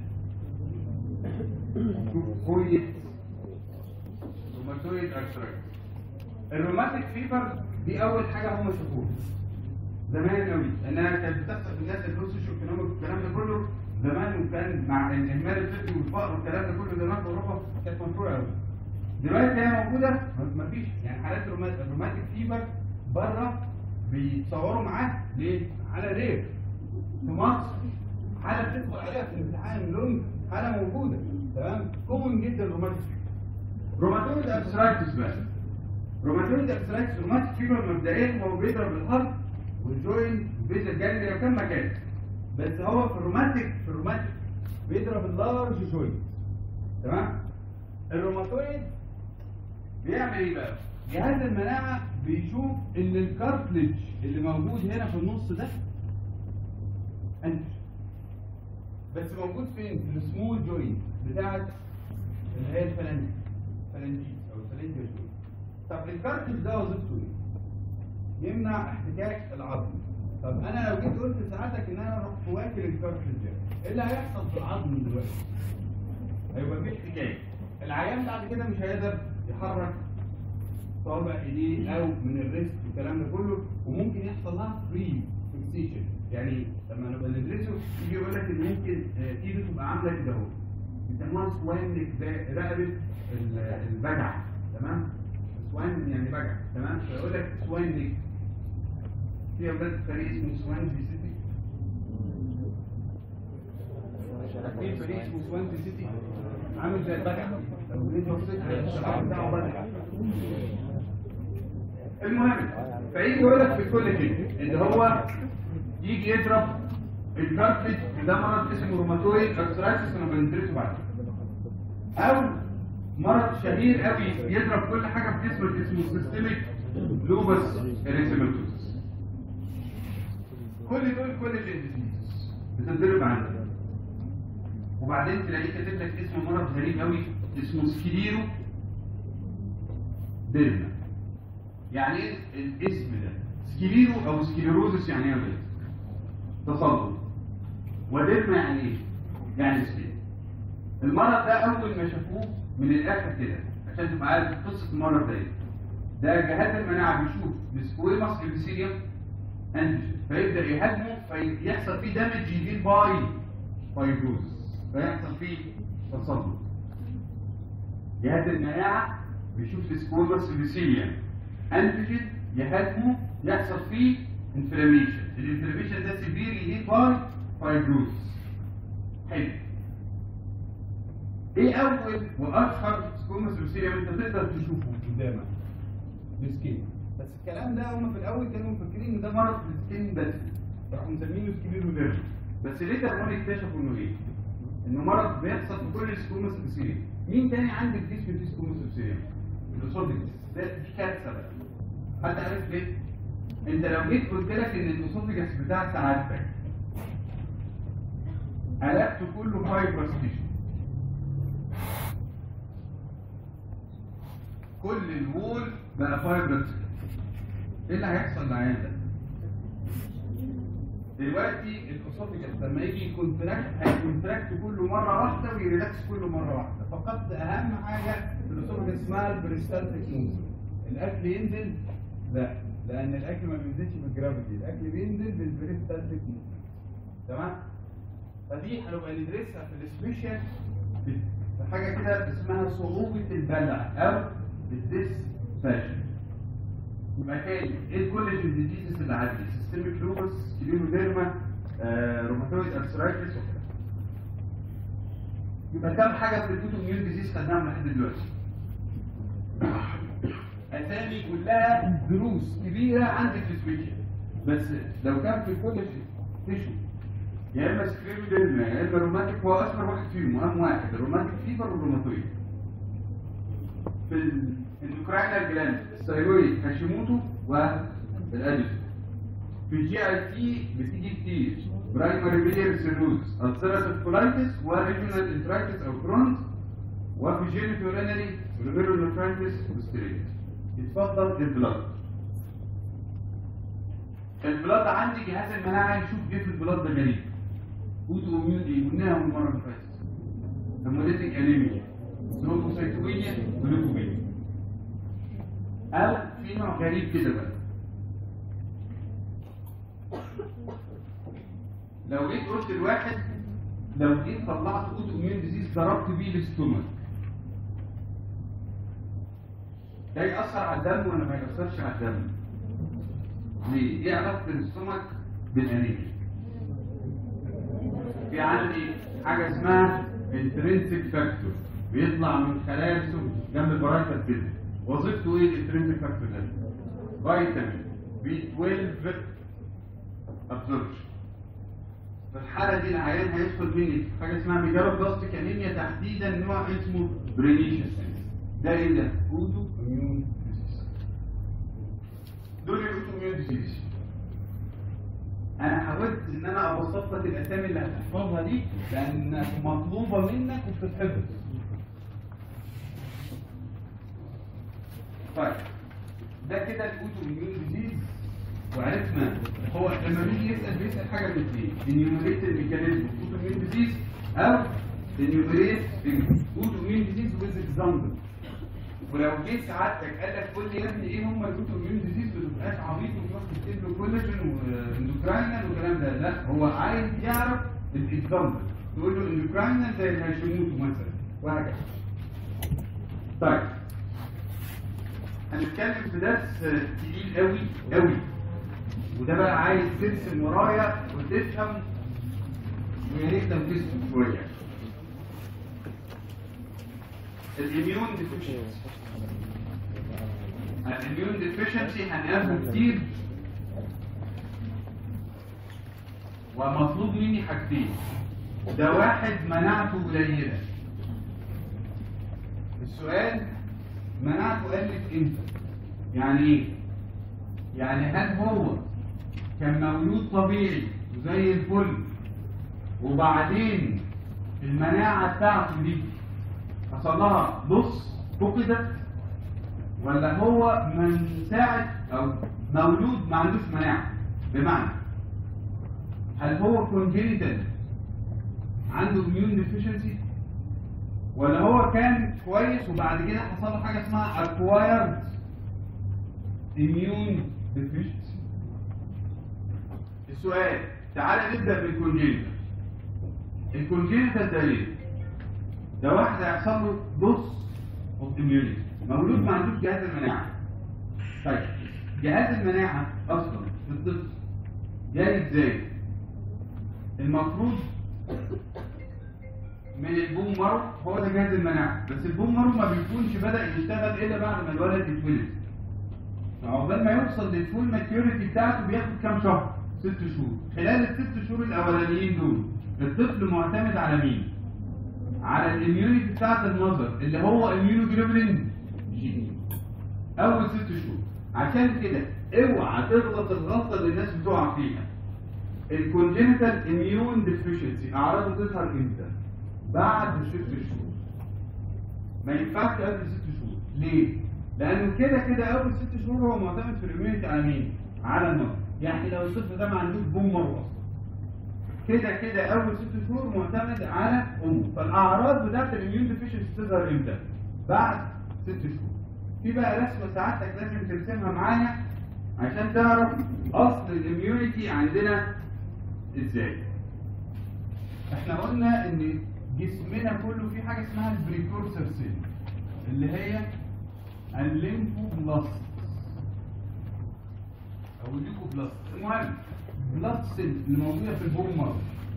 روماتويد روماتويد ارثرايتس الروماتيك فيبر دي اول حاجه هم شافوها زمان قوي انها كانت بتحصل في الناس الروسيش والكلام والكلام ده كله زمان وكان مع الاهمال الطبي والفقر والكلام ده كله زمان في اوروبا كانت مشهوره قوي دلوقتي هي موجوده ما فيش يعني حالات الروما- الروماتيك فيبر بره بيتصوروا معاه ليه؟ على رير في مصر حاله بتدخل عليها في الامتحان لون حاله موجوده تمام كومن جدا الروماتيك فيبر روماتويد ارثرايتس بقى روماتويد ارثرايتس روماتيك فيبر مبدئيا هو بيضرب الهارت والجوينت وبيزل جانجليا وكم مكان بس هو في الروماتيك في الروماتيك بيضرب اللارج جوينت تمام الروماتويد بيعمل ايه بقى جهاز المناعه بيشوف ان الكارتلج اللي موجود هنا في النص ده انتج بس موجود فين في السمول جوينت بتاعت اللي هي الفلانجي فلانجيت او الفلانجيا جوينت طب الكارتلج ده وظيفته ايه يمنع احتكاك العظم طب انا لو جيت قلت لسعادتك ان انا اروح واكل الكارتلج ده ايه اللي هيحصل في العظم دلوقتي هيبقى في احتكاك العيان بعد كده مش هيقدر يحرك صابع ايديه او من الريست والكلام ده كله وممكن يحصل لها فري فيكسيشن يعني لما نبقى ندرسه يجي يقول لك ان ممكن آه، ايده تبقى عامله كده اهو بيسموها سوانك رقبه ال- البجع تمام سوان يعني بجع تمام فيقول لك سوانك في اولاد فريق اسمه سوانزي سيتي في فريق اسمه سوانزي سيتي عامل زي البجع لو جيت بصيت على الشعار بتاعه بجع المهم فيجي يقول لك في كل كده ان هو يجي يضرب الكارتلج ده مرض اسمه روماتويد ارثرايتس انا بندرسه بعد كده. او مرض شهير قوي يضرب كل حاجه في جسمك اسمه سيستميك لوبس اريثيماتوسس كل دول كل ديزيز بتتضرب عندك وبعدين تلاقيه كاتب لك اسم مرض غريب قوي اسمه سكليرو ديرما يعني ايه الاسم ده سكليرو او سكليروزس يعني ايه يا ولاد؟ تصلب وديرما يعني ايه يعني سكليرو المرض ده اول ما شافوه من الاخر كده عشان تبقى عارف قصه المرض ده إيه. ده جهاز المناعه بيشوف السكويموس ابيثيليوم انتيجين فيبدا يهاجمه فيحصل فيه دامج يزيد باي فايبروز فيحصل فيه تصلب جهاز المناعه بيشوف السكويموس ابيثيليوم انتيجين يهاجمه يحصل فيه انفلاميشن الانفلاميشن ده سيفير يزيد باي فايبروز حلو ايه اول واشهر سكومس بكتيريا انت تقدر تشوفه قدامك السكين بس الكلام ده هم في الاول كانوا مفكرين ان ده مرض في السكين بس راحوا مسمينه سكليروزيرم بس ليه ده اكتشفوا انه ايه؟ انه مرض بيحصل في كل السكومس بكتيريا مين تاني عندك جسم فيه سكومس بكتيريا؟ الاسودكس ده دي كارثه بقى حد عارف ليه؟ انت لو جيت قلت لك ان الاسودكس بتاع سعادتك قلبته كله فايبرس تيشو كل الوول بقى فايبرس ايه اللي هيحصل معايا ده؟ دلوقتي الاسوفيجاس لما يجي يكونتراكت هيكونتراكت كله مره واحده ويريلاكس كله مره واحده فقدت اهم حاجه في الاسوفيجاس اسمها البريستالتيك موفمنت الاكل ينزل لا لان الاكل ما بينزلش بالجرافيتي الاكل بينزل بالبريستالتيك موفمنت تمام فدي هنبقى ندرسها في السبيشال في حاجه كده اسمها صعوبه البلع او الديسباشن يبقى تاني ايه الكولاجين ديزيزز اللي عندي سيستميك لوبس كلينوديرما آه، روماتويد ارثرايتس وكده يبقى كام حاجه في الاوتو اميون ديزيز خدناهم لحد دلوقتي اسامي كلها دروس كبيره عندي في السبيشال بس لو كان في الكولاجين تيشو يا اما سكليروديرما يا اما روماتيك هو اشهر واحد فيهم اهم واحد الروماتيك فيبر والروماتويد في الاندوكراينال جلاند الثايرويد هاشيموتو والاديسون في الجي اي تي بتيجي كتير برايمري بيلير سيروز السيراتيف كولايتس وريجونال انترايتس او كرونز وفي جينيتورينري جلوميرولوفرايتس وستريت يتفضل البلاد البلاد عندي جهاز المناعه يشوف ايه في البلاد ده غريب اوتو اميون دي قلناها من المره اللي فاتت هيموليتيك انيميا ثرومبوسايتوينيا وليكومينيا او في نوع غريب كده بقى لو جيت قلت لواحد لو جيت طلعت اوتو اميون ديزيز ضربت بيه الاستومك ده يأثر على الدم ولا ما يأثرش على الدم؟ ليه؟ ايه علاقة الاستومك بالانيميا؟ في عندي حاجة اسمها انترنسك فاكتور بيطلع من خلايا السم جنب البرايتال كده وظيفته ايه الانترنسك فاكتور ده؟ فيتامين بي 12 ابزوربشن في الحالة دي العيان هيدخل مني في حاجة اسمها ميجالوبلاستيك انيميا تحديدا نوع اسمه برينيشيس ده ايه ده؟ اوتو اميون ديزيز دول الاوتو اميون ديزيز انا حاولت ان انا ابسط لك الاسامي اللي هتحفظها دي لان مطلوبه منك وبتتحفظ طيب ده كده الاوتو اميون ديزيز وعرفنا هو لما بيجي يسال بيسال حاجه من اثنين انيوميريت الميكانيزم اوتو اميون ديزيز او انيوميريت اوتو اميون ديزيز ويز اكزامبل ولو جيت سعادتك قال لك قول لي يا ابني ايه هم الاوتو اميون ديزيز ما تبقاش عبيط وتروح تكتب له كولاجين واندوكراينال والكلام ده لا هو عايز يعرف الاكزامبل تقول له اندوكراينال زي الهاشيموتو مثلا وهكذا طيب هنتكلم في درس تقيل قوي قوي وده بقى عايز ترسم ورايا وتفهم ويا ريت تنفذه شويه الاميون ديفيشنسي الاميون ديفيشنسي هنقابله كتير ومطلوب مني حاجتين ده واحد مناعته قليله السؤال مناعته قلت امتى يعني ايه يعني هل هو كان مولود طبيعي وزي الفل وبعدين المناعه بتاعته دي حصل لها بص فقدت ولا هو من ساعة أو مولود ما عندوش مناعة بمعنى هل هو كونجينيتال عنده اميون ديفيشنسي ولا هو كان كويس وبعد كده حصل له حاجه اسمها acquired immune deficiency السؤال تعالى نبدا بالكونجينيتال الكونجينيتال ده ايه؟ ده واحد هيحصل له لوس اوف اميونيتي مولود ما عندوش جهاز المناعه طيب جهاز المناعه اصلا في الطفل جاي ازاي؟ المفروض من البوم مارو هو ده جهاز المناعه بس البوم مارو ما بيكونش بدا يشتغل الا بعد ما الولد يتولد فعقبال ما يوصل للفول ماتيوريتي بتاعته بياخد كام شهر؟ ست شهور خلال الست شهور الاولانيين دول الطفل معتمد على مين؟ على الاميونيتي بتاعت المذر اللي هو اميونوجلوبولين جي اول ست شهور عشان كده اوعى تغلط الغلطه اللي الناس بتقع فيها الكونجنتال اميون ديفيشنسي اعراضه تظهر امتى؟ بعد ست شهور ما ينفعش قبل ست شهور ليه؟ لانه كده كده اول ست شهور هو معتمد في الاميونيتي على مين؟ على المرض يعني لو الطفل ده ما عندوش بوم مره اصلا كده كده اول ست شهور معتمد على امه فالاعراض بتاعت الاميون ديفيشنسي تظهر امتى؟ بعد ست شهور في بقى رسمه سعادتك لازم ترسمها معايا عشان تعرف اصل الاميونيتي عندنا ازاي احنا قلنا ان جسمنا كله فيه حاجه اسمها البريكورسر سيل اللي هي الليمفوبلاست او الليوكوبلاست المهم بلاست سيل اللي موجوده في البون مارو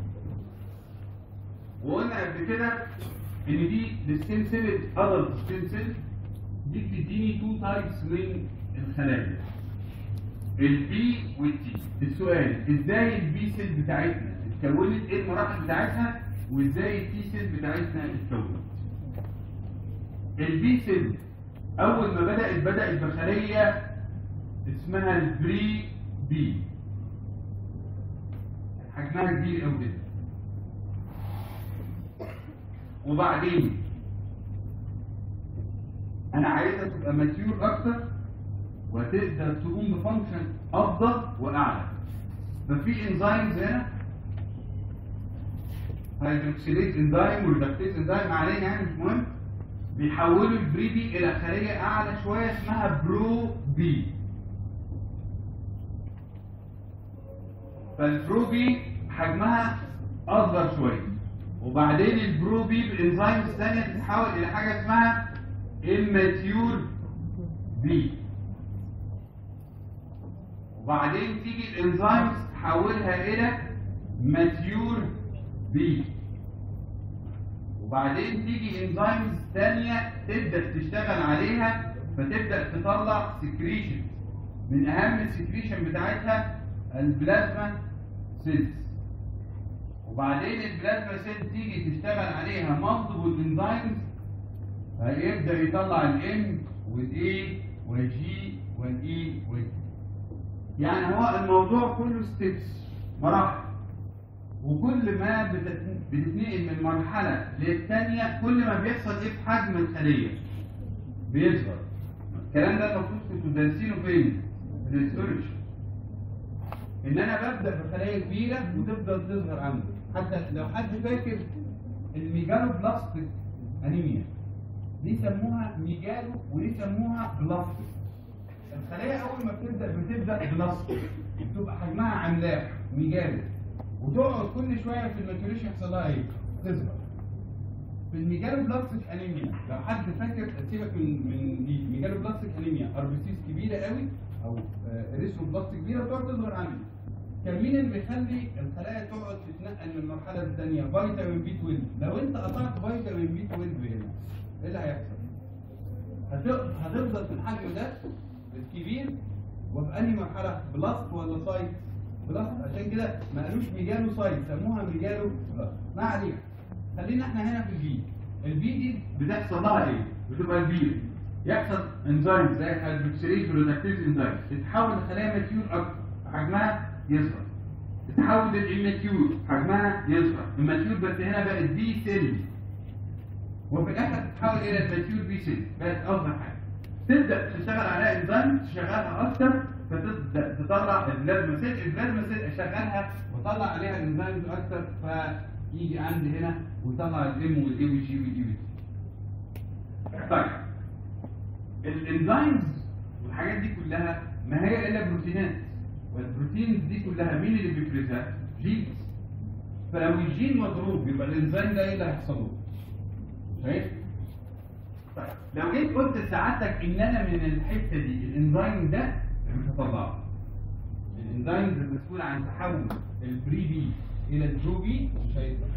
وقلنا قبل كده ان دي الستيم سيل ادلت ستيم سيل دي بتديني تو تايبس من الخلايا البي والتي السؤال ازاي البي سيل بتاعتنا اتكونت ايه المراحل بتاعتها وازاي التي سيل بتاعتنا اتكونت البي سيل اول ما بدات بدات بخليه اسمها البري بي حجمها كبير قوي كده وبعدين انا عايزها تبقى ماتيور اكتر وتقدر تقوم بفانكشن افضل واعلى ففي انزيمز هنا هيدروكسيليز انزيم وريدكتيز انزيم ما علينا يعني مش مهم بيحولوا البري بي الى خليه اعلى شويه اسمها برو بي فالبرو بي حجمها اصغر شويه وبعدين البرو بي بالانزيمز الثانيه تتحول الى حاجه اسمها immature بي وبعدين تيجي الانزيمز تحولها الى ماتيور بي وبعدين تيجي انزيمز ثانيه تبدا تشتغل عليها فتبدا تطلع سكريشن من اهم السكريشن بتاعتها البلازما سيلز وبعدين البلازما سيل تيجي تشتغل عليها مالتيبل انزيمز هيبدا يطلع الام والاي والجي والاي والجي يعني هو الموضوع كله ستيبس مراحل وكل ما بتت- بتتنقل من مرحله للثانيه كل ما بيحصل ايه في حجم الخليه بيصغر الكلام ده المفروض كنتوا دارسينه فين؟ في الهيستولوجي ان انا ببدا بخلايا كبيره وتفضل تظهر عندي حتى لو حد فاكر الميجالو بلاستيك انيميا دي سموها ميجالو ودي سموها بلاستيك الخلايا اول ما بتبدا بتبدا بلاستيك بتبقى حجمها عملاق ميجالو وتقعد كل شويه في الماتوريشن يحصل لها ايه؟ تظهر في الميجالو بلاستيك انيميا لو حد فاكر سيبك من من دي ميجالو بلاستيك انيميا اربسيس كبيره قوي او ريسو بلاستيك كبيره وتقعد تظهر عندي كان مين اللي بيخلي الخلايا تقعد تتنقل من المرحله الثانيه فيتامين بي 12 لو انت قطعت فيتامين بي 12 هنا ايه اللي هيحصل؟ هت- هتفضل في الحجم ده الكبير وفي انهي مرحله بلاست ولا سايت؟ بلاست عشان كده ما قالوش ميجالو سايت سموها ميجالو بلاست ما علينا خلينا احنا هنا في البي البي دي بتحصل لها ايه؟ بتبقى البي يحصل انزيم زي الهيدروكسيليز واللاكتيز انزيم تتحول لخلايا ماتيور اكتر حجمها يصغر تتحول للإيماتيور حجمها يصغر الماتيور بس هنا بقت بي سيل وفي الاخر تتحول الى الماتيور بي سيل بقت اصغر حاجه تبدا تشتغل عليها انزيم تشغلها اكتر فتبدا تطلع البلازما سيل البلازما سيل اشغلها واطلع عليها الانزيمز اكتر فيجي عندي هنا ويطلع الام والاي والجي والاي والجي طيب الانزيمز والحاجات دي كلها ما هي الا بروتينات والبروتينز دي كلها مين اللي بيفرزها؟ جينز فلو الجين مضروب يبقى الانزيم ده ايه اللي هيحصل له؟ شايف؟ طيب لو جيت قلت لسعادتك ان انا من الحته دي الانزيم ده مش هطلعه الانزيم المسؤول عن تحول البري بي الى البرو بي مش هيقدر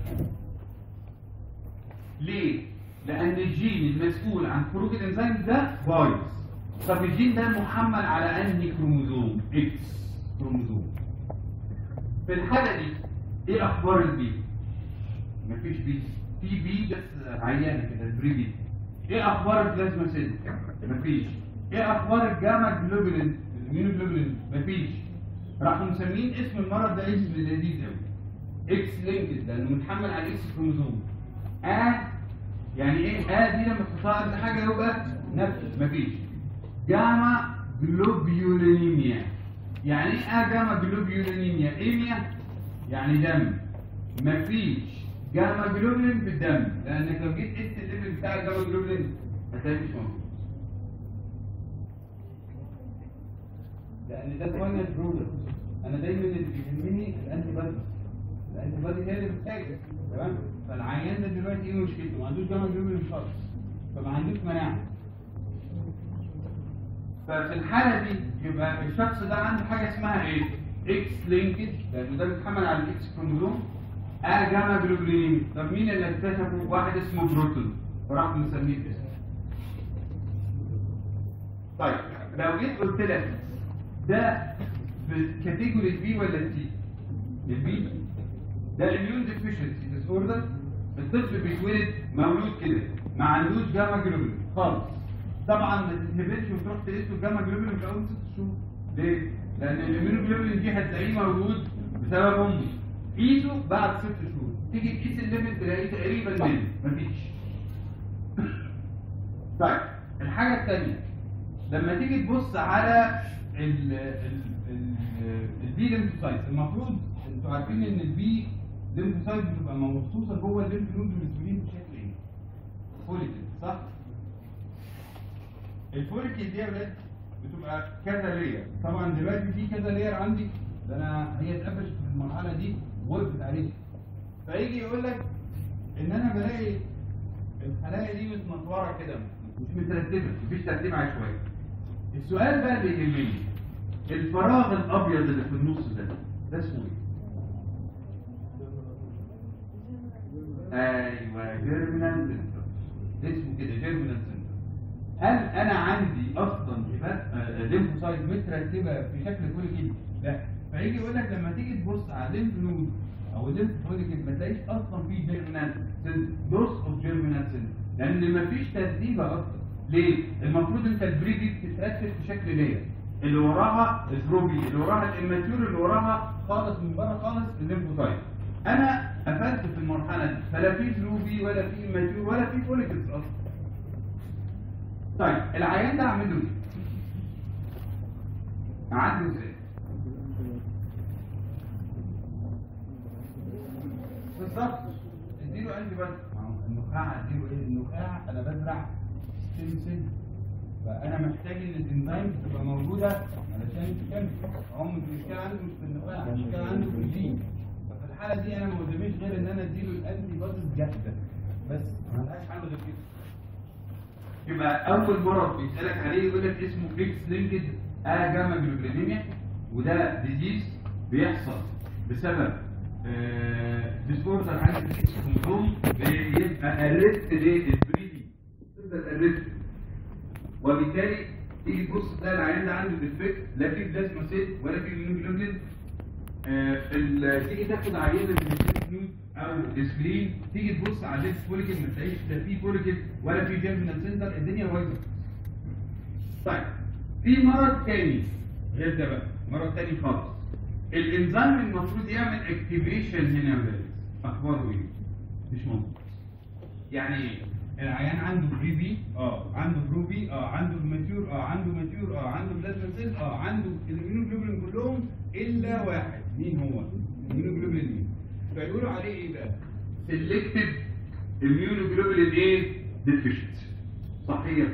ليه؟ لأن الجين المسؤول عن خروج الإنزيم ده بايظ. طب الجين ده محمل على أنهي كروموزوم؟ إكس كروموزوم. في الحالة دي إيه أخبار البي؟ مفيش بي. في بي بس عيانة كده البري بي. إيه أخبار البلازما سيل؟ مفيش. إيه أخبار الجاما جلوبولين؟ الميونوجلوبولين؟ مفيش. راحوا مسمين اسم المرض ده اسم لذيذ قوي. اكس لينكد لانه متحمل على الاكس كروموزوم اه يعني ايه اه دي لما تحطها قبل حاجه يبقى نفس مفيش جاما جلوبيولينيميا يعني ايه اه جاما جلوبيولينيميا ايميا يعني دم مفيش جاما جلوبولين في الدم لانك لو جيت قست الليفل بتاع الجاما جلوبولين هتلاقيه مش موجود لان ده كويس برودكت انا دايما اللي بيهمني الانتي بادي الانتي بادي هي اللي بتتاجر تمام فالعيان ده دلوقتي ايه مشكلته؟ ما عندوش جاما جلوبولين خالص فما عندوش مناعه ففي الحاله دي يبقى الشخص ده عنده حاجه اسمها ايه؟ اكس لينكد لانه ده بيتحمل على الاكس كروموزوم اه جاما جلوبولين طب مين اللي اكتشفه؟ واحد اسمه بروتون وراح مسميه كده طيب لو جيت قلت لك ده في كاتيجوري بي ولا تي؟ البي ده الاميون ديفيشنسي ديس اوردر الطفل بيتولد مولود كده ما عندوش جاما جلوبولين خالص طبعا ما تتهبلش وتروح تقيس له الجاما جلوبولين في اول ست شهور ليه؟ لان الاميونوجلوبولين دي هتلاقيه موجود بسبب امه قيسه بعد ست شهور تيجي تقيس الليفل تلاقيه تقريبا مية مفيش طيب الحاجه الثانيه لما تيجي تبص على ال ال ال البي ليمفوسايت المفروض انتوا عارفين ان البي ليمفوسايت بتبقى مرصوصه جوه الليمف نود المسؤولين بشكل ايه؟ فوليكل صح؟ الفوليكل دي يا ولاد بتبقى كذا لير طبعا دلوقتي في كذا لير عندي ده انا هي اتقفشت في المرحله دي وقفت عليها فيجي يقول لك ان انا بلاقي الخلايا دي متنطوره كده مش مترتبه مفيش ترتيب عشوائي السؤال بقى اللي يهمني الفراغ الابيض اللي في النص ده ده اسمه ايه؟ ايوه جيرمينال سنتر اسمه كده جيرمينال سنتر هل انا عندي اصلا ليمفوسايت مترتبه في شكل فوليكل؟ لا فيجي يقول لك لما تيجي تبص على الليمف نود او الليمف فوليكل ما تلاقيش اصلا في جيرمينال سنتر لوس اوف جيرمينال سنتر لان ما فيش ترتيبه اصلا ليه؟ المفروض انت البريدي بتترتب في شكل لير اللي وراها البروبي اللي وراها الاماتيور اللي وراها خالص من بره خالص الليمفوسايت انا قفلت في المرحله دي فلا في بروبي ولا في اماتيور ولا في فوليكلز اصلا طيب العيان ده اعمل له ايه؟ اعالجه ازاي؟ بالظبط اديله انتي بس النخاع اديله ايه؟ النخاع انا بزرع ستيم سيل فانا محتاج ان الانزيم تبقى موجوده علشان تكمل هم المشكله عنده مش في النخاع المشكله عنده في الجين ففي الحاله دي انا ما قداميش غير ان انا اديله الانتي بوديز جاهزه بس ما لهاش حل غير كده يبقى اول مرض بيسالك عليه يقول لك اسمه اكس لينكد ا جاما جلوبولينيميا وده ديزيز بيحصل بسبب ديسوردر عند الاكس كروموسوم بيبقى ارست للبريدي تفضل ارست وبالتالي تيجي تبص تلاقي العيان ده عنده ديفكت لا في بلازما سيل ولا في هيموجلوبين آه تيجي تاخد عينه من السيل نود او السكرين تيجي تبص على الليفت فوليكل ما تلاقيش لا في فوليكل ولا في جيرمينال سنتر الدنيا بايظه طيب في مرض تاني غير ده بقى مرض تاني خالص الانزيم المفروض يعمل اكتيفيشن هنا يا ولاد اخباره ايه؟ مش موجود يعني ايه؟ العيان عنده بري بي اه عنده برو بي اه عنده ماتيور اه عنده ماتيور اه عنده بلازما سيل اه عنده الاميونوجلوبولين كلهم الا واحد مين هو؟ الاميونوجلوبولين مين؟ فيقولوا عليه ايه بقى؟ سيلكتيف اميونوجلوبولين ايه؟ ديفيشنسي صحيح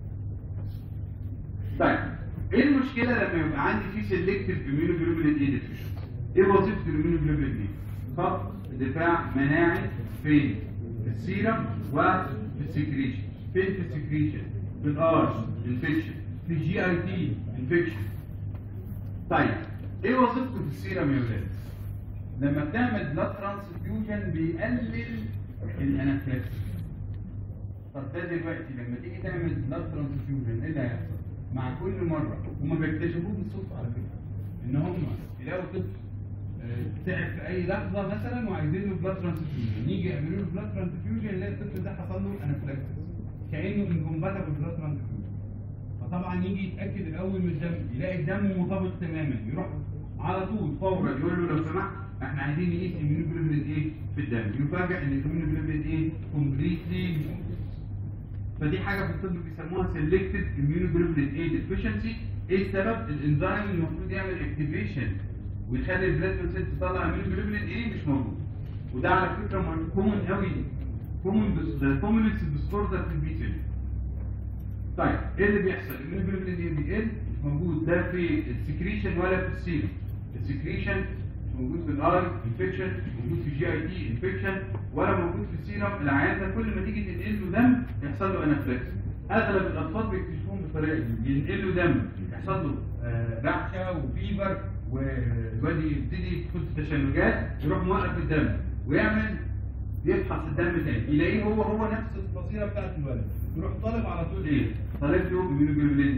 طيب ايه المشكله لما يبقى عندي في سيلكتيف immunoglobulin ايه deficiency ايه وظيفه الاميونوجلوبولين ايه خط دفاع مناعي فين في السيرم وفي السكريشن فين في السكريشن في الارش انفكشن في الجي اي تي انفكشن طيب ايه وظيفته في السيرم يا ولاد لما بتعمل بلاد ترانسفيوجن بيقلل الانافلاكسيس طب ده دلوقتي لما تيجي تعمل بلاد ترانسفيوجن ايه اللي هيحصل؟ مع كل مره هم بيكتشفوه بالصدفه على فكره ان هم يلاقوا طفل آه، تعب في اي لحظه مثلا وعايزين له بلاد ترانسفيوجن يجي يعملوا له بلاد ترانسفيوجن يلاقي الطفل ده حصل له انافلاكسيس كانه انكومباتبل بلاد ترانسفيوجن فطبعا يجي يتاكد الاول من الدم يلاقي الدم مطابق تماما يروح على طول فورا يقول له لو سمحت احنا عايزين نقيس immunoglobulin ايه في الدم يفاجئ ان immunoglobulin ايه كومبليتلي فدي حاجه في الطب بيسموها selected immunoglobulin A deficiency ايه السبب الانزيم المفروض يعمل اكتيفيشن ويخلي البلازما سيل تطلع immunoglobulin A مش موجود وده على فكره كومن قوي كومن ده كومنست ديسوردر في البي سيل طيب ايه اللي بيحصل الاميونوجلوبولين ايه بيقل مش موجود لا في السكريشن ولا في السيرم السكريشن مش موجود في الاي انفكشن مش موجود في الجي اي تي انفكشن ولا موجود في السيرم العيان ده كل ما تيجي تنقل له دم يحصل له انافلاكس اغلب الاطفال بيكتشفوهم بالطريقه دي ينقل له دم يحصل له آه، رعشه وفيبر والواد يبتدي يدخل في تشنجات يروح موقف الدم ويعمل يفحص الدم تاني يلاقيه هو هو نفس الفصيله بتاعت الولد يروح طالب على طول ايه؟ طالب له immunoglobulin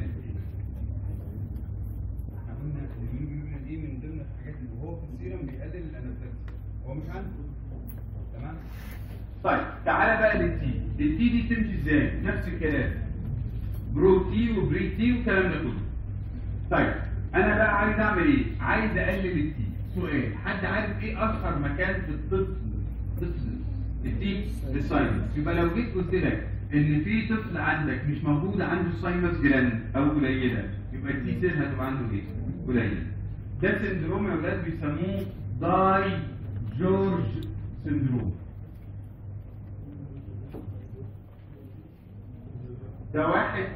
احنا قلنا الاميونوجلوبولين دي من ضمن الحاجات اللي هو في السيرم بيقلل الانافلاكسيس هو مش عنده تمام طيب تعالى بقى للتي التي دي تمشي ازاي نفس الكلام برو تي وبري تي والكلام ده كله طيب انا بقى عايز اعمل ايه عايز اقلل التي سؤال حد عارف ايه اشهر مكان في الطفل طفل التي الساينس يبقى لو جيت قلت لك ان في طفل عندك مش موجود عنده ساينس جلاند او قليله يبقى التي سيل هتبقى عنده ايه قليله ده سندروم يا اولاد بيسموه داي جورج سندروم ده واحد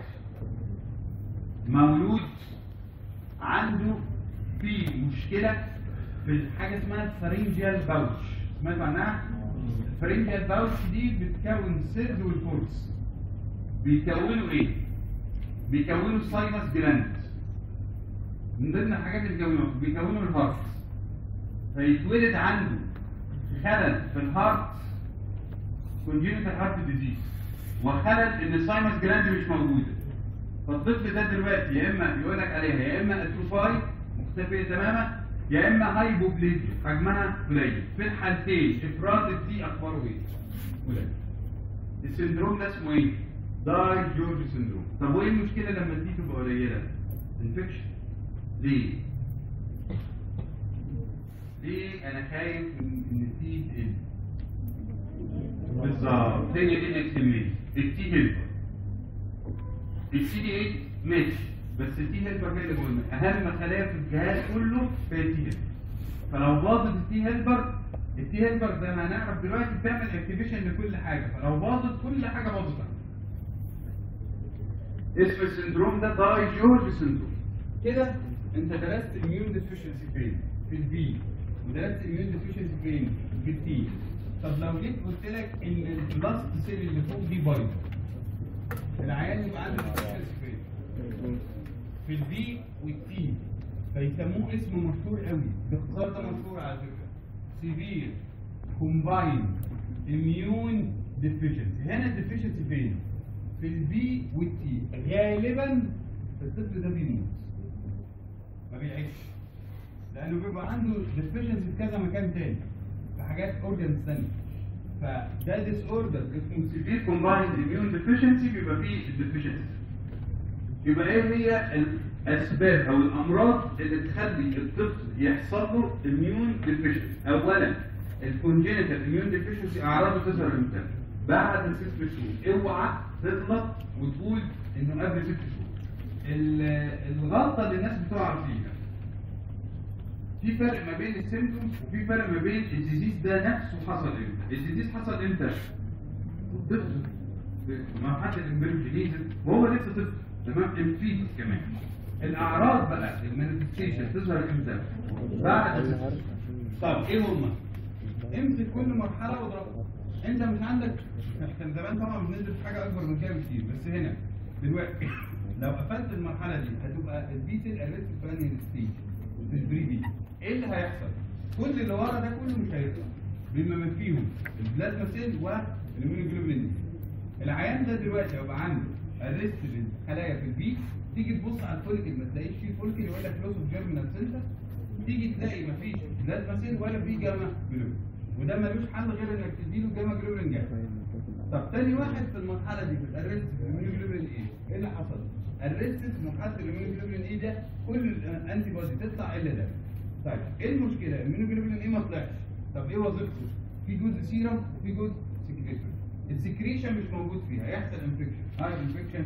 مولود عنده في مشكلة في حاجة اسمها الفرنجيال باوتش سمعت معناها؟ الفرنجيال باوتش دي بتكون السيلز والفورس بيكونوا ايه؟ بيكونوا الساينس جلاند من ضمن الحاجات اللي بيكونوها بيكونوا الهارت فيتولد عنده خلل في الهارت كونجينيتال هارت ديزيز وخلل ان الساينس جلاند مش موجوده فالطفل ده دلوقتي يا اما يقول لك عليها يا اما اتروفاي مختفيه تماما يا اما هايبوبليزيا حجمها قليل في الحالتين افراط دي اخباره ايه؟ قليل السندروم ده اسمه ايه؟ داي جورج سندروم طب وايه المشكله لما الدي تبقى قليله؟ انفكشن ليه؟ ليه انا خايف من ان الدي تقل؟ بالظبط هي دي الاكتمال التي هيلبر السي دي 8 ماشي بس التي هيلبر هي اللي مهمه اهم خلايا في الجهاز كله هي التي هيلبر فلو باظت التي هيلبر التي هيلبر زي ما هنعرف دلوقتي بتعمل اكتيفيشن لكل حاجه فلو باظت كل حاجه باظت اسم السندروم ده داي جورج سندروم كده انت درست الميون ديفيشنسي فين؟ في البي ودرست الميون ديفيشنسي فين؟ في التي طب لو جيت قلت لك ان البلاست سيل اللي فوق دي بايظه العيان يبقى عنده ديفيشنسي فين؟ في البي والتي فيسموه اسم مشهور قوي باختصار ده مشهور على فكره سيفير كومباين اميون ديفيشنسي هنا الديفيشنسي فين؟ في البي والتي غالبا الطفل ده بيموت ما بيعيش لانه بيبقى عنده ديفيشنسي في كذا مكان تاني في حاجات اورجنز ثانيه فده ديس اوردر اسمه سيفير كومبايند اميون ديفيشنسي بيبقى فيه الديفيشنسي يبقى ايه هي الاسباب او الامراض اللي تخلي الطفل يحصل له اميون ديفيشنسي اولا الكونجينيتال اميون ديفيشنسي اعراضه تظهر امتى بعد ست شهور اوعى تغلط وتقول انه قبل ست شهور ال- الغلطه اللي الناس بتقع فيها في فرق ما بين السيمتومز وفي فرق ما بين الديزيز ده نفسه حصل امتى الديزيز حصل امتى الطفل في مرحله الامبريوجينيزم وهو لسه طفل تمام انفيدس كمان الاعراض بقى المانيفستيشن تظهر امتى؟ بعد طب ايه هما؟ امسك كل مرحله واضربها انت مش عندك كان زمان طبعا بننزل في حاجه اكبر من كده بكتير بس هنا دلوقتي لو قفلت المرحله دي هتبقى البي سيل ارست في انهي ستيج البري بي ايه اللي هيحصل؟ كل اللي ورا ده كله مش هيطلع بما فيهم البلازما سيل والاميونوجلوبولين العيان ده دلوقتي هيبقى عنده ارست خلايا في البي تيجي تبص على الفوليكل ما تلاقيش فيه فوليكل يقول لك لوس اوف جيرمينال سنتر تيجي تلاقي مفيش بلازما سيل ولا في جاما جلوبولين وده ملوش حل غير انك تديله جاما جلوبولين جاما طب تاني واحد في المرحله دي في الارست في الاميونوجلوبولين ايه؟ ايه اللي حصل؟ الريست في مرحله الاميونوجلوبولين ايه ده كل الانتي بودي تطلع الا ده طيب ايه المشكله؟ الاميونوجلوبولين ايه ما طلعش طب ايه وظيفته؟ في جزء سيرم وفي جزء سكريشن السكريشن مش موجود فيها هيحصل انفكشن هاي انفكشن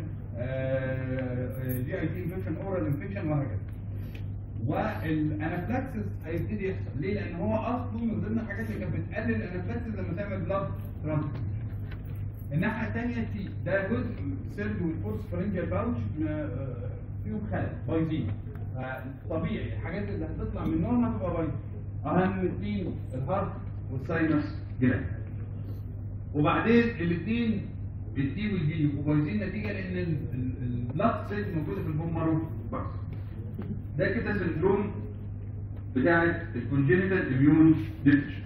جي اي تي انفكشن اورال انفكشن وهكذا والانافلاكسس هيبتدي يحصل ليه؟ لان هو اصله من ضمن الحاجات اللي كانت بتقلل الانافلاكسس لما تعمل بلاد ترانسفير الناحيه الثانيه في ده جزء سيرد والفورس فرنجيال باوتش فيهم خلل بايظين طبيعي الحاجات اللي هتطلع منهم هتبقى بايظه اهم اثنين الهارت والساينس جلاند وبعدين الاثنين التي والبي يبقوا بايظين نتيجه لان البلاد سيلز موجوده في البون مارو بس ده كده سندروم بتاعت الكونجينيتال اميون ديفيشنسي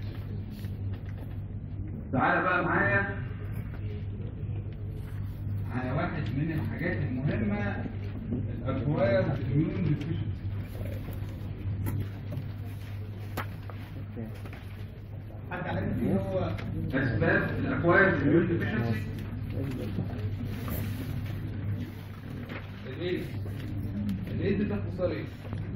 تعالى بقى معايا على واحد من الحاجات المهمة الأكواير اميون ديفيشنسي حد عارف ايه هو أسباب الأكواير اميون ديفيشنسي؟ الإيدز الإيدز ده اختصار إيه؟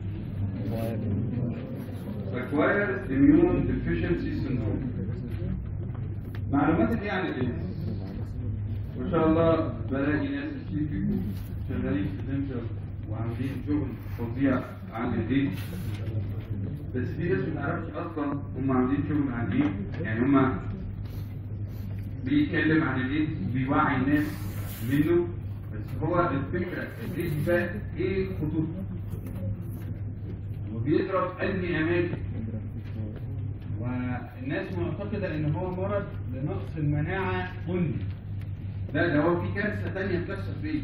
Acquired Immune Deficiency Syndrome معلومات ايه عن الايدز؟ ما شاء الله بلاقي ناس كتير فيكم شغالين في دنتال وعاملين شغل فظيع عن الايدز بس في ناس ما تعرفش اصلا هم عاملين شغل عن ايه يعني هم بيتكلم عن الايدز وبيوعي الناس منه بس هو الفكره الايدز ده ايه خطوطه وبيضرب انهي اماكن والناس معتقده ان هو مرض لنقص المناعه كلي لا ده هو في كارثه ثانيه بتحصل فيه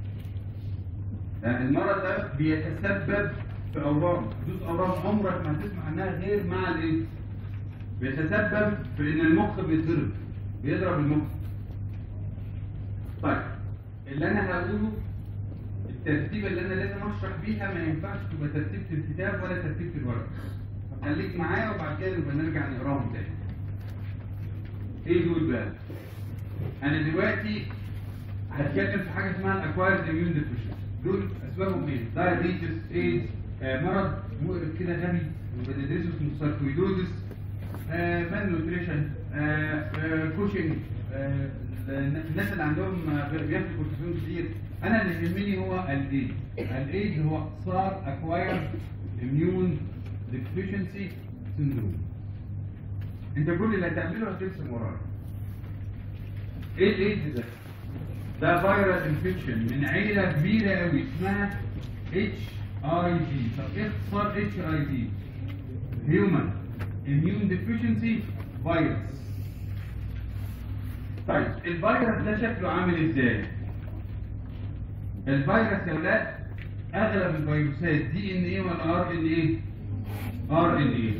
المرض ده بيتسبب في اورام حدوث اورام عمرك ما هتسمع عنها غير مع الايه بيتسبب في ان المخ بيتضرب بيضرب المخ طيب اللي انا هقوله الترتيب اللي انا لازم اشرح بيها ما ينفعش تبقى ترتيبة الكتاب ولا ترتيبة الورق خليك معايا وبعد كده نبقى نرجع نقراهم تاني ايه دول بقى انا دلوقتي هتكلم في حاجه اسمها الاكوايرد اميون ديفيشنسي دول اسبابهم ايه دايابيتس ايدز آه مرض مقرف كده غبي وبندرسه اسمه ساركويدوزس آه مان نوتريشن آه آه كوشنج آه الناس اللي عندهم بياخدوا كورتيزون كتير انا اللي يهمني هو الايد الايد هو صار اكوايرد اميون ديفيشنسي سندروم انت كل اللي هتعمله هترسم ورايا ايه الايدز ده؟ ده فيروس انفكشن من عيله كبيره قوي اسمها اتش اي جي طب ايه اختصار اتش اي جي؟ هيومن اميون ديفيشنسي فيروس طيب الفيروس ده شكله عامل ازاي؟ الفيروس يا ولاد اغلب الفيروسات دي ان ايه ولا ار ان ايه؟ ار ان ايه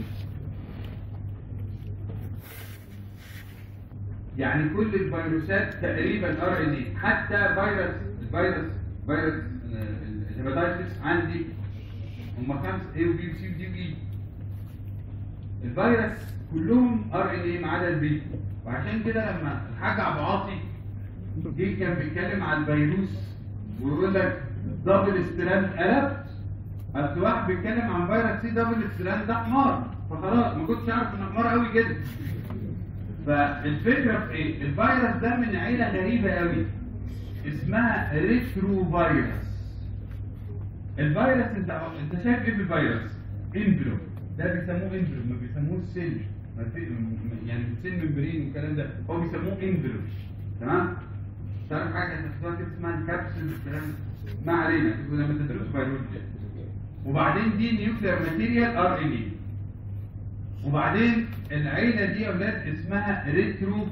يعني كل الفيروسات تقريبا ار ان اي حتى فيروس الفيروس فيروس الهيباتيتس عندي هم خمس اي وبي وسي ودي واي الفيروس كلهم ار ان اي ما عدا البي وعشان كده لما الحاج عبد العاطي جه كان بيتكلم على الفيروس ويقول لك دبل ستراند قلبت اصل واحد بيتكلم عن فيروس سي دبل ستراند ده حمار فخلاص ما كنتش عارف انه حمار قوي كده فالفكره في ايه؟ الفيروس ده من عيله غريبه قوي اسمها ريترو فيروس الفيروس انت انت شايف ايه في الفيروس؟ انفلوب ده بيسموه انفلوب ما بيسموه سيل يعني سيل ممبرين والكلام ده هو بيسموه انفلوب تمام؟ تعرف حاجه انت بتاخدها كده اسمها الكبسول الكلام ما علينا كنا لما تدرسوا بيولوجيا وبعدين دي نيوكلير ماتيريال ار ان اي وبعدين العيله دي يا اولاد اسمها ريترو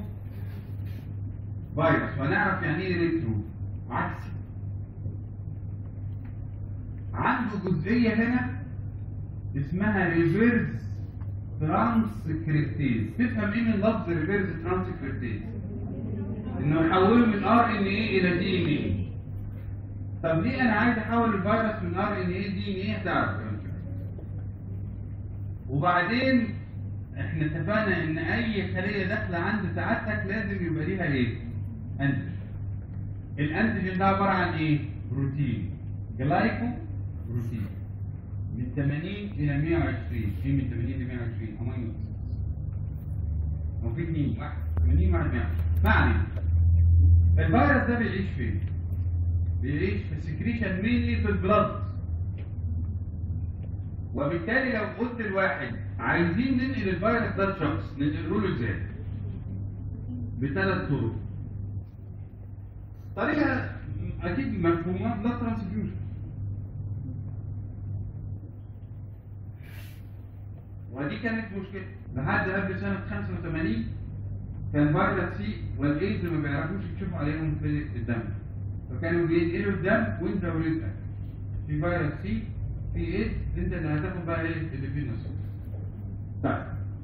فيروس وهنعرف يعني ايه ريترو عكسي عنده جزئيه هنا اسمها ريفيرس ترانسكريبتيز تفهم ايه من لفظ ريفيرس ترانسكريبتيز انه يحوله من ار ان اي الى دي ان اي طب ليه انا عايز احول الفيروس من ار ان اي دي ان اي هتعرف وبعدين احنا اتفقنا ان اي خليه داخله عند سعادتك لازم يبقى ليها ايه انتيجين الانتيجين ده عباره عن ايه بروتين جلايكو بروتين من 80 الى 120 في من 80 ل 120 امينو هو في اثنين واحد 80 واحد 100 ما علينا الفيروس ده بيعيش فين؟ بيعيش في السكريشن مينلي في البلد وبالتالي لو قلت لواحد عايزين ننقل الفيروس ده لشخص ننقله له ازاي؟ بثلاث طرق طريقة أكيد مفهومة بلاد ترانسفيوجن ودي كانت مشكلة لحد قبل سنة 85 كان فيروس سي والايدز ما بيعرفوش يكشفوا عليهم في الدم فكانوا بينقلوا الدم وانت ورزقك في فيروس سي في ايدز انت اللي هتاخد بقى ايه اللي فيه نصيب طيب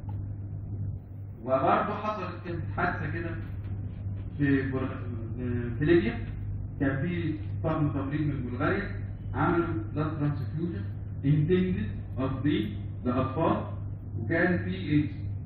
وبرضه حصلت كانت حادثه كده في بر... في ليبيا كان في طقم تمريض من بلغاريا عملوا بلاد ترانسفيوجن انتندد قصدي لاطفال وكان في ايدز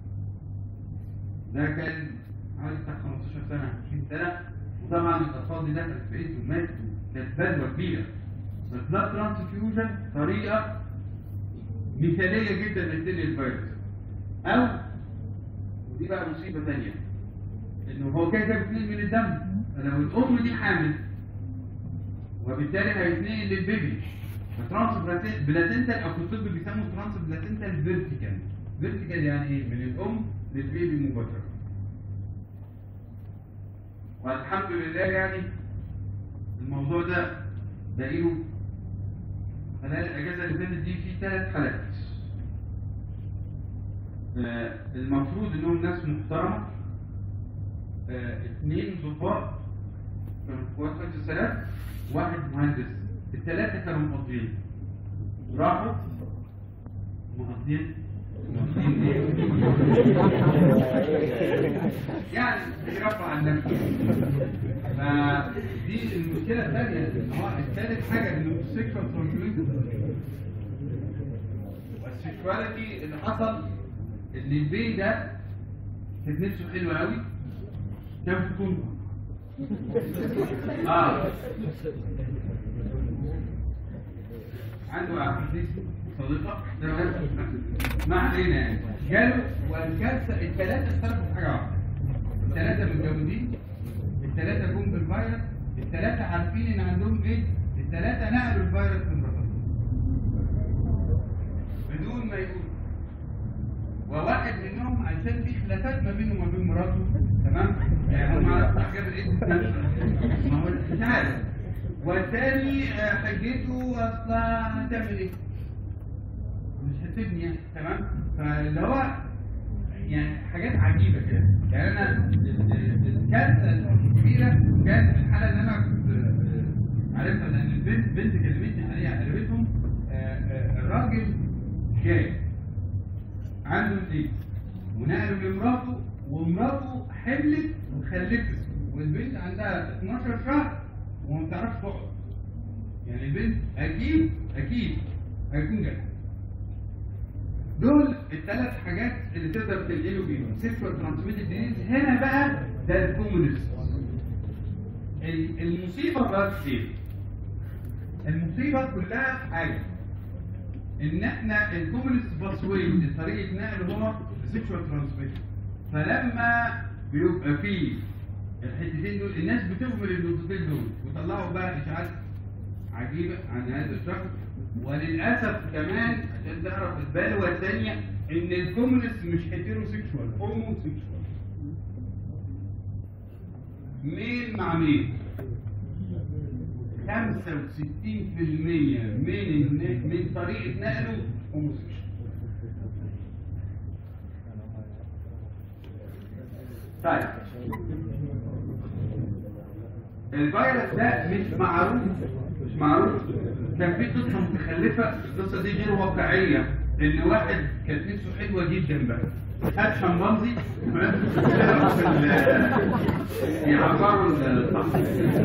ده كان حوالي بتاع 15 سنه 20 سنه وطبعا الاطفال دي دخلت في ايدز وماتوا كانت بلوه كبيره البلاد ترانسفيوجن طريقه مثاليه جدا لتنقل الفيروس او ودي بقى مصيبه ثانيه انه هو كده كده بيتنقل من الدم فلو الام دي حامل وبالتالي هيتنقل للبيبي فترانس بلاتنتال او في الطب بيسموا ترانس بلاتنتال فيرتيكال فيرتيكال يعني ايه من الام للبيبي مباشره والحمد لله يعني الموضوع ده بقيله خلال الاجازه اللي فاتت دي في ثلاث حالات آه المفروض انهم ناس محترمه آه اثنين ضباط كانوا في قوات خمس السلام واحد مهندس الثلاثه كانوا مقضيين راحوا مقضيين يعني بيرفع عن نفسه فدي المشكله الثانيه ان هو الثالث حاجه انه السكشوال ترانسميشن والسكشواليتي اللي حصل ان البي ده كانت نفسه حلوه قوي كان في كونغو اه عنده احاديث صديقه ما علينا يعني جاله والكارثه الثلاثه اشتركوا في حاجه واحده الثلاثه متجوزين الثلاثه جم بالفيروس الثلاثه عارفين ان عندهم ايه الثلاثه نقلوا الفيروس من مراتهم بدون ما يقولوا وواحد منهم عشان في خلافات ما بينه وما بين مراته تمام يعني هو ما عرفش حاجه بالايد ما هو مش عارف والتاني حجته اصلا هتعمل ايه؟ مش هتبني يعني تمام فاللي هو يعني حاجات عجيبه كده يعني انا الكارثه الكبيره كانت في الحاله اللي انا كنت عارفها لان البنت بنت كلمتني عليها قريبتهم الراجل جاي عنده ايه ونقله لمراته ومراته حملت وخلفت والبنت عندها 12 شهر وما بتعرفش تقعد يعني البنت اكيد اكيد هيكون جاي دول الثلاث حاجات اللي تقدر تنقله بيهم سيكشوال ترانسميتد ديزيز هنا بقى ده الكومونست المصيبه بقى في ايه؟ المصيبه كلها في حاجه ان احنا الكومونست باسوي طريقه نقل هو سيكشوال ترانسميشن فلما بيبقى فيه الحتتين دول الناس بتهمل النقطتين دول وطلعوا بقى اشاعات عجيبه عن هذا الشخص وللاسف كمان عشان تعرف البلوه الثانيه ان الكومونست مش هيتيرو سيكشوال هومو سيكشوال ميل مع ميل 65% من الن- من طريقة نقله هوموسيكشوال طيب الفيروس ده مش معروف مش معروف كان في قصه متخلفه القصه دي غير واقعيه ان واحد كانت نفسه حلوه جدا بقى خد شمبانزي يعبروا الصح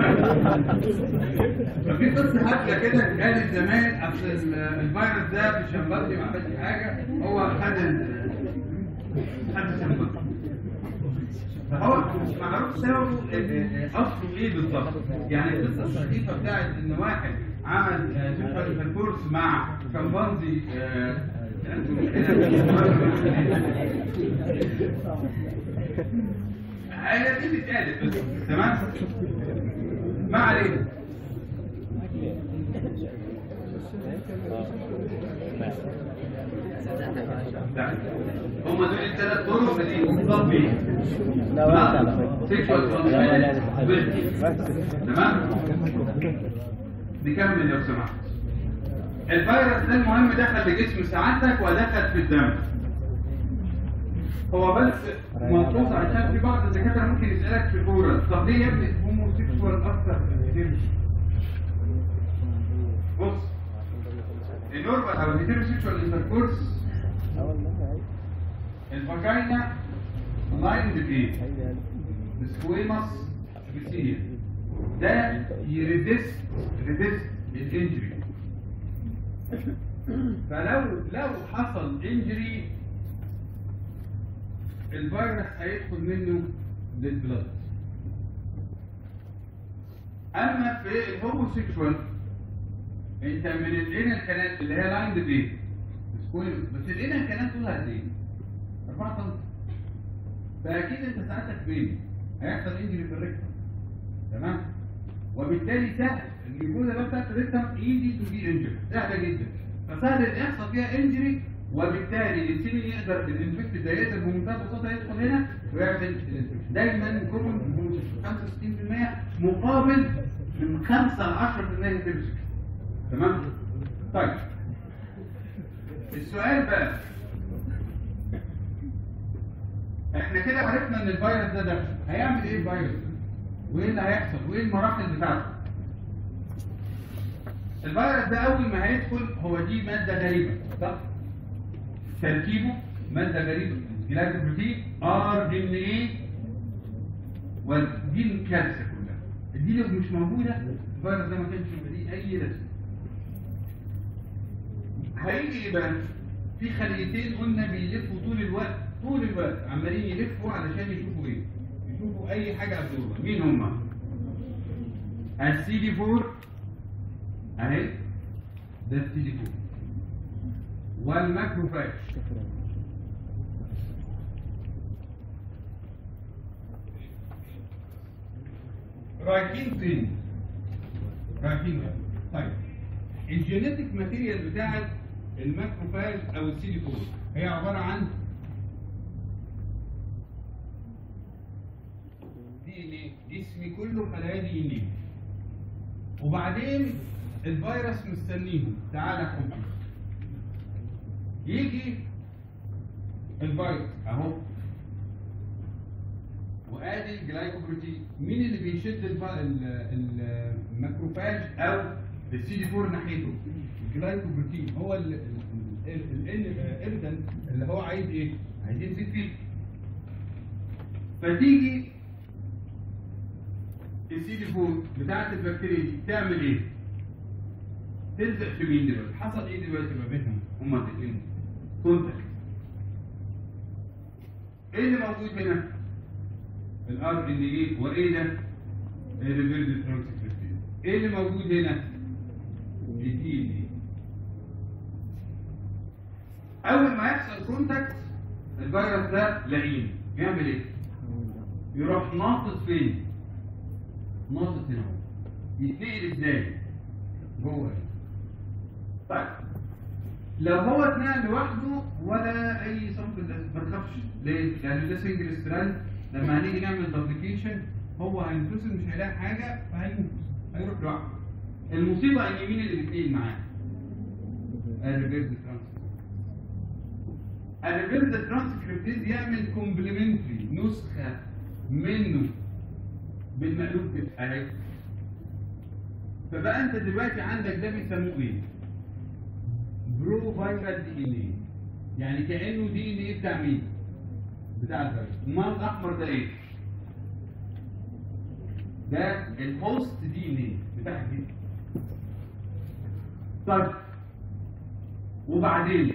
ففي قصه هبله كده قالت زمان اصل ال- الفيروس ده في الشمبانزي ما عملش حاجه هو خد ال- خد الشمبانزي فهو مش معروف سببه آه، آه، اصله ايه بالظبط يعني القصه السخيفه بتاعت ان واحد عمل سيكشوال كورس مع شمبانزي آه، هي دي اللي اتقالت بس تمام ما علينا هم دول الثلاث طرق اللي مصاب بيهم لا وقت على فكرة سيكشوال لا لا لا تمام نكمل لو سمحت الفيروس ده المهم دخل لجسم سعادتك ودخل في الدم هو بس ملحوظ عشان في بعض الدكاتره ممكن يسالك في الاورال طب ليه يا ابني هوموسيكشوال اكتر من الهيتيروسيكشوال بص النورمال او الهيتيروسيكشوال انتركورس أول مرة الفاجينا لايند بايه؟ سكويماس ابيثيليا ده يريدست ريدست الانجري فلو لو حصل انجري الفيروس هيدخل منه للبلاد اما في الهوموسيكشوال انت من الانر كانال اللي هي لايند بايه؟ سكويماس بس الانر كانال طولها قد ايه؟ 4 سم فاكيد انت ساعتك فين هيحصل انجري في الريكتم تمام وبالتالي سهل الجلوكوزا بقى بتاعت الريكتم ايزي تو بي انجري سهله جدا فسهل ان يحصل فيها انجري وبالتالي السيمين يقدر الانفكت ده يقدر بمنتهى البساطه يدخل هنا ويعمل الانفكت دايما كومن 65% مقابل من 5 ل 10% هيتمسك تمام طيب السؤال بقى احنا كده عرفنا ان الفيروس ده دخل هيعمل ايه الفيروس ده؟ وايه اللي هيحصل وايه المراحل بتاعته الفيروس ده اول ما هيدخل هو دي ماده غريبه صح تركيبه ماده غريبه جلايكوبروتين ار ان ايه ودي الكارثه كلها دي لو مش موجوده الفيروس ده ما كانش يبقى ليه اي لازمه هيجي ايه بقى في خليتين قلنا بيلفوا طول الوقت طول الوقت عمالين يلفوا علشان يشوفوا ايه يشوفوا اي حاجه ابنورمال مين هما السي دي 4 اهي ده السي دي 4 والماكروفاج رايحين فين رايحين فين طيب الجينيتك ماتيريال بتاعت الماكروفاج او السي دي 4 هي عباره عن دي ان ايه جسمي كله خلايا دي ان ايه وبعدين الفيروس مستنيهم تعالى يا حبيبي يجي الفيروس اهو وادي الجلايكوبروتين مين اللي بيشد الف- ال- ال- الماكروفاج او السي دي 4 ناحيته الجلايكوبروتين هو الانفيدنت اللي هو عايز ايه عايز يمسك فيه فتيجي السي دي 4 بتاعت البكتيريا دي تعمل ايه تلزق في مين دلوقتي حصل ايه دلوقتي ما بينهم هما الاثنين كونتاكت ايه اللي موجود هنا الار ان ايه وايه ده الريفيرد ترانسكريبتين ايه اللي موجود هنا الدي ان ايه اول ما يحصل كونتاكت الفيروس ده لئيم يعمل ايه يروح ناطط فين ناطط هنا يتنقل ازاي جوه طيب لو هو اتنقل لوحده ولا اي صنف ما تخافش ليه؟ لان ده سنجل ستراند لما هنيجي نعمل دبليكيشن هو هينفصل مش هيلاقي حاجه فهيموت هيروح لوحده المصيبه ان مين اللي بيتنقل معاه الريفيرس ترانسكريبت الريفيرس ترانسكريبتيز يعمل كومبلمنتري نسخه منه بالمقلوب كده اهي فبقى انت دلوقتي عندك ده بيسموه ايه؟ برو فايرال دي ان ايه يعني كانه دي ان ايه بتاع مين؟ بتاع الفيروس امال الاحمر ده ايه؟ ده الهوست دي ان ايه بتاع دي طيب وبعدين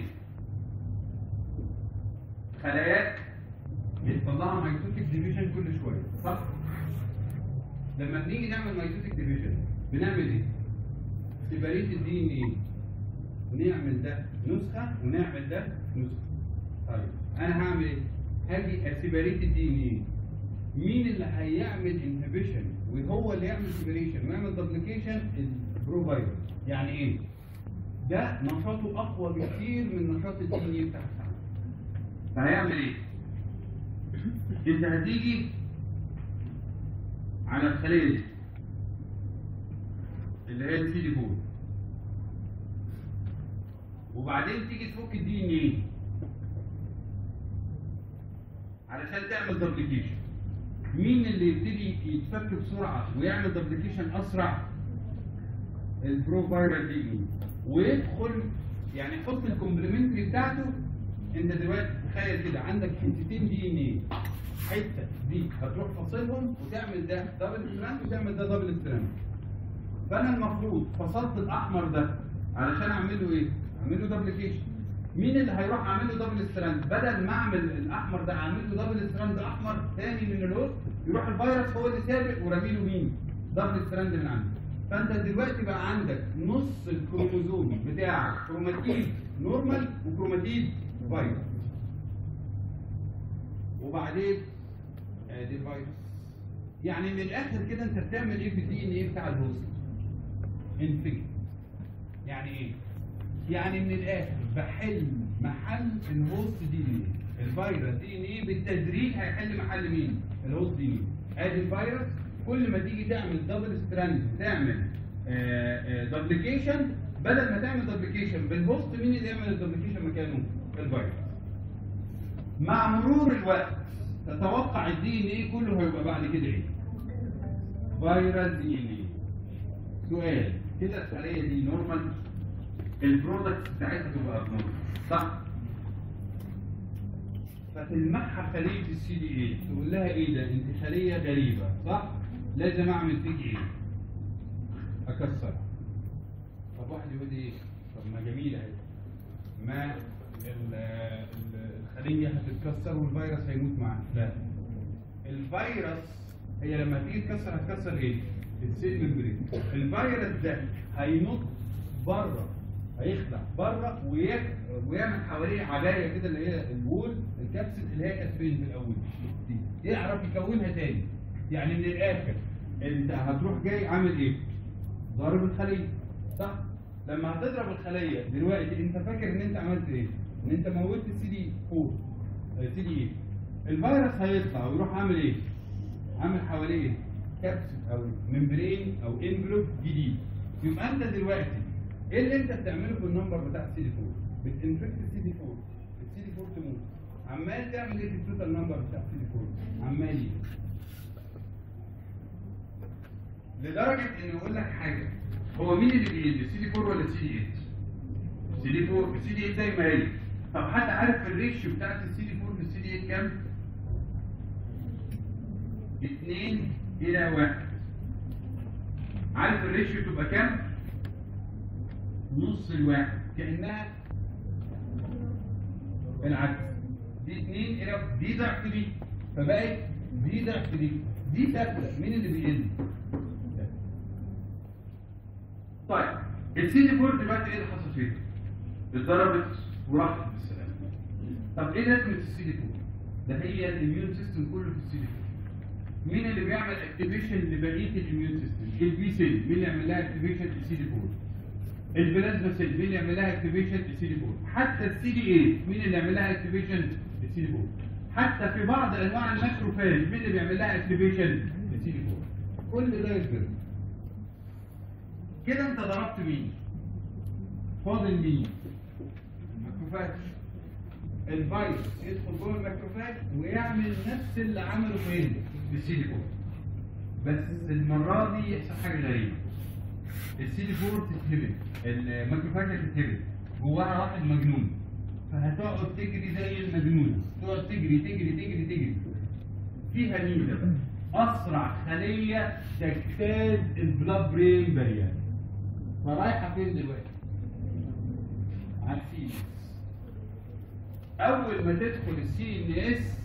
خلاياك بيطلعها ميتوتيك ديفيجن كل شويه صح؟ لما بنيجي نعمل ميتوتيك ديفيجن بنعمل ايه؟ سيباريت الدي ان ايه نعمل ده نسخه ونعمل ده نسخه طيب انا هعمل ايه؟ هاجي اسيباريت الدي ان ايه مين اللي هيعمل انهبيشن وهو اللي يعمل سيبريشن ويعمل دوبليكيشن البروفايدر يعني ايه ده نشاطه اقوى بكتير من نشاط الدي ان ايه بتاع الساعه فهيعمل ايه انت هتيجي على الخليه دي اللي هي السي دي 4 وبعدين تيجي تفك الدي ان ايه علشان تعمل دوبليكيشن مين اللي يبتدي يتفك بسرعه ويعمل دوبليكيشن اسرع البروفايرال دي ان ويدخل يعني حط الكومبلمنتري بتاعته انت دلوقتي تخيل كده عندك حتتين دي ان ايه حته دي هتروح فاصلهم وتعمل ده دبل ستراند وتعمل ده دبل ستراند فانا المفروض فصلت الاحمر ده علشان اعمل له ايه؟ اعمل له دبليكيشن مين اللي هيروح اعمل له دبل ستراند بدل ما اعمل الاحمر ده اعمل له دبل ستراند احمر تاني من الهوست يروح الفيروس هو اللي سابق ورامي له مين؟ دبل ستراند من عنده فانت دلوقتي بقى عندك نص الكروموزوم بتاعك كروماتيد نورمال وكروماتيد فيروس وبعدين ادي الفيروس يعني من الاخر كده انت بتعمل ايه في الدي ان ايه بتاع الهوست انفكت يعني ايه يعني من الاخر بحل محل الهوست دي ان ايه الفيروس دي ان ايه بالتدريج هيحل محل مين الهوست دي ان ايه ادي الفيروس كل ما تيجي تعمل دبل ستراند تعمل دوبليكيشن بدل ما تعمل دوبليكيشن بالهوست مين اللي يعمل الدوبليكيشن مكانه الفيروس مع مرور الوقت تتوقع الدي ان ايه كله هيبقى بعد كده ايه فيروس دي ان ايه سؤال كده الخليه دي نورمال البرودكت بتاعتها تبقى ابنورمال صح فتلمحها خليه السي دي ايه تقول لها ايه ده انت خليه غريبه صح لازم اعمل فيك ايه اكسرها طب واحد يقول لي ايه طب ما جميله اهي ما ال- ال- الخليه هتتكسر والفيروس هيموت معاها لا الفيروس هي لما تيجي تكسر هتكسر ايه السيل ممبرين الفيروس ده هينط بره هيخلع بره ويك- ويعمل حواليه عبايه كده اللي هي الوول الكبسل اللي هي كانت فين في الاول دي يعرف يكونها تاني يعني من الاخر انت هتروح جاي عامل ايه ضارب الخليه صح لما هتضرب الخليه دلوقتي انت فاكر ان انت عملت ايه ان انت موتت السي دي 4 سي دي ايه الفيروس هيطلع ويروح عامل ايه عامل حواليه ايه كبسل او ممبرين او انفلوب جديد يبقى انت دلوقتي ايه اللي انت بتعمله في النمبر بتاع السي دي 4 بتنفكت السي دي 4 السي دي 4 تموت عمال تعمل ايه في التوتال نمبر بتاع السي دي 4 عمال ايه لدرجه ان يقول لك حاجه هو مين اللي بيدي سي دي 4 ولا سي دي 8 سي دي 4 السي دي 8 زي ما هي طب حد عارف الريشيو بتاعت السي دي 4 بالسي دي 8 كام 2 الى 1 عارف الريشيو تبقى كام نص الواحد كانها العكس دي 2 الى دي ضعف دي فبقت دي ضعف دي دي ثابته مين اللي بيقل طيب السي دي 4 دلوقتي ايه اللي حصل فيها؟ اتضربت وراحت بالسلامه. طب ايه لازمه السي دي 4 ده هي الاميون سيستم كله في السي دي 4 مين اللي بيعمل اكتيفيشن لبقيه الاميون سيستم؟ البي سيل مين اللي يعمل لها اكتيفيشن السي دي 4 البلازما سيل مين اللي يعمل لها اكتيفيشن السي دي 4 حتى السي دي 8 مين اللي يعمل لها اكتيفيشن السي دي 4 حتى في بعض انواع الماكروفاج مين اللي بيعمل لها اكتيفيشن السي السي دي 4 كل ده يتضرب كده انت ضربت مين؟ فاضل مين؟ الماكروفاج الفيروس يدخل جوه الماكروفاج ويعمل نفس اللي عمله فين؟ في السي دي 4 بس المره دي يحصل حاجه غريبه السي دي 4 تتهبل الماكروفاج تتهبل جواها واحد مجنون فهتقعد تجري زي المجنونه تقعد تجري تجري تجري تجري فيها مين ده؟ اسرع خليه تجتاز البلاد برين بارير فرايحه فين دلوقتي؟ على السي اول ما تدخل السي ان اس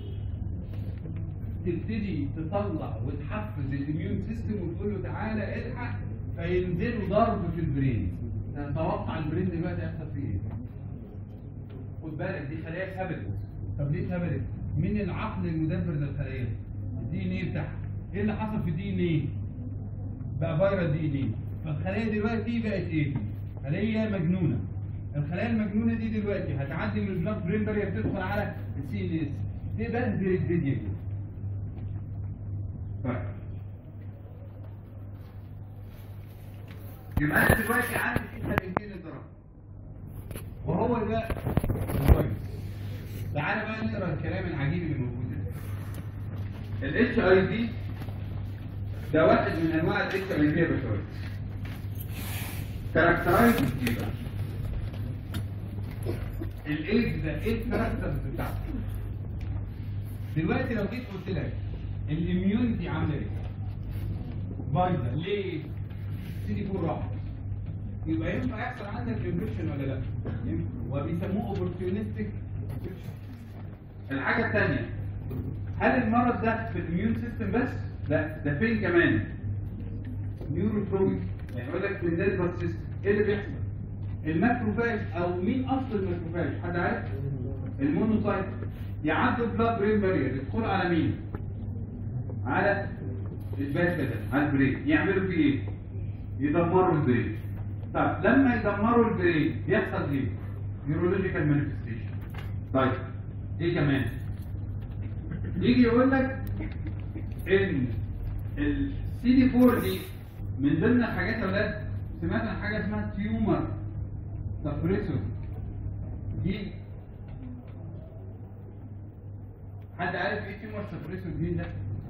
تبتدي تطلع وتحفز الاميون سيستم وتقول له تعالى الحق فينزلوا ضرب في البرين تتوقع البرين دلوقتي هيحصل فيه ايه؟ خد بالك دي خلايا اتهبلت طب ليه اتهبلت؟ مين العقل المدبر للخلايا؟ الدي ان ايه بتاعها ايه اللي حصل في الدي ان ايه؟ بقى فيروس دي ان ايه فالخلايا دلوقتي بقت ايه؟ خليه مجنونه الخلايا المجنونه دي دلوقتي هتعدي من البلاد برين بارير تدخل على السي ان اس تبهدل الدنيا كده طيب يبقى انا دلوقتي عندي في خليتين الضرب وهو ده الفيروس تعالى بقى نقرا الكلام العجيب اللي موجود ده الاتش اي في ده واحد من انواع الاتش اي في يا باشمهندس كاركترايز ايه بقى؟ الايدز ده ايه الكاركترز بتاعته؟ دلوقتي لو جيت قلت لك الاميونيتي عامله ايه؟ بايظه ليه؟ سي دي 4 راحت يبقى ينفع يحصل عندك انفكشن ولا لا؟ ينفع وبيسموه اوبورتيونستيك الحاجه الثانيه هل المرض ده في الاميون سيستم بس؟ لا ده فين كمان؟ نيوروتروبيك يعني يقول لك في النيرفس سيستم ايه اللي بيحصل؟ الماكروفاج او مين اصل الماكروفاج؟ حد عارف؟ المونوسايت يعدوا بلاد برين بارير يدخلوا على مين؟ على الباس كده على البرين يعملوا فيه ايه؟ يدمروا البرين طب لما يدمروا البرين يحصل ايه؟ نيورولوجيكال مانيفستيشن طيب ايه كمان؟ يجي يقول لك ان السي دي 4 دي من ضمن الحاجات يا ولاد سمعت عن حاجه اسمها تيومر سبريسور دي حد عارف ايه تيومر سبريسور دي ده؟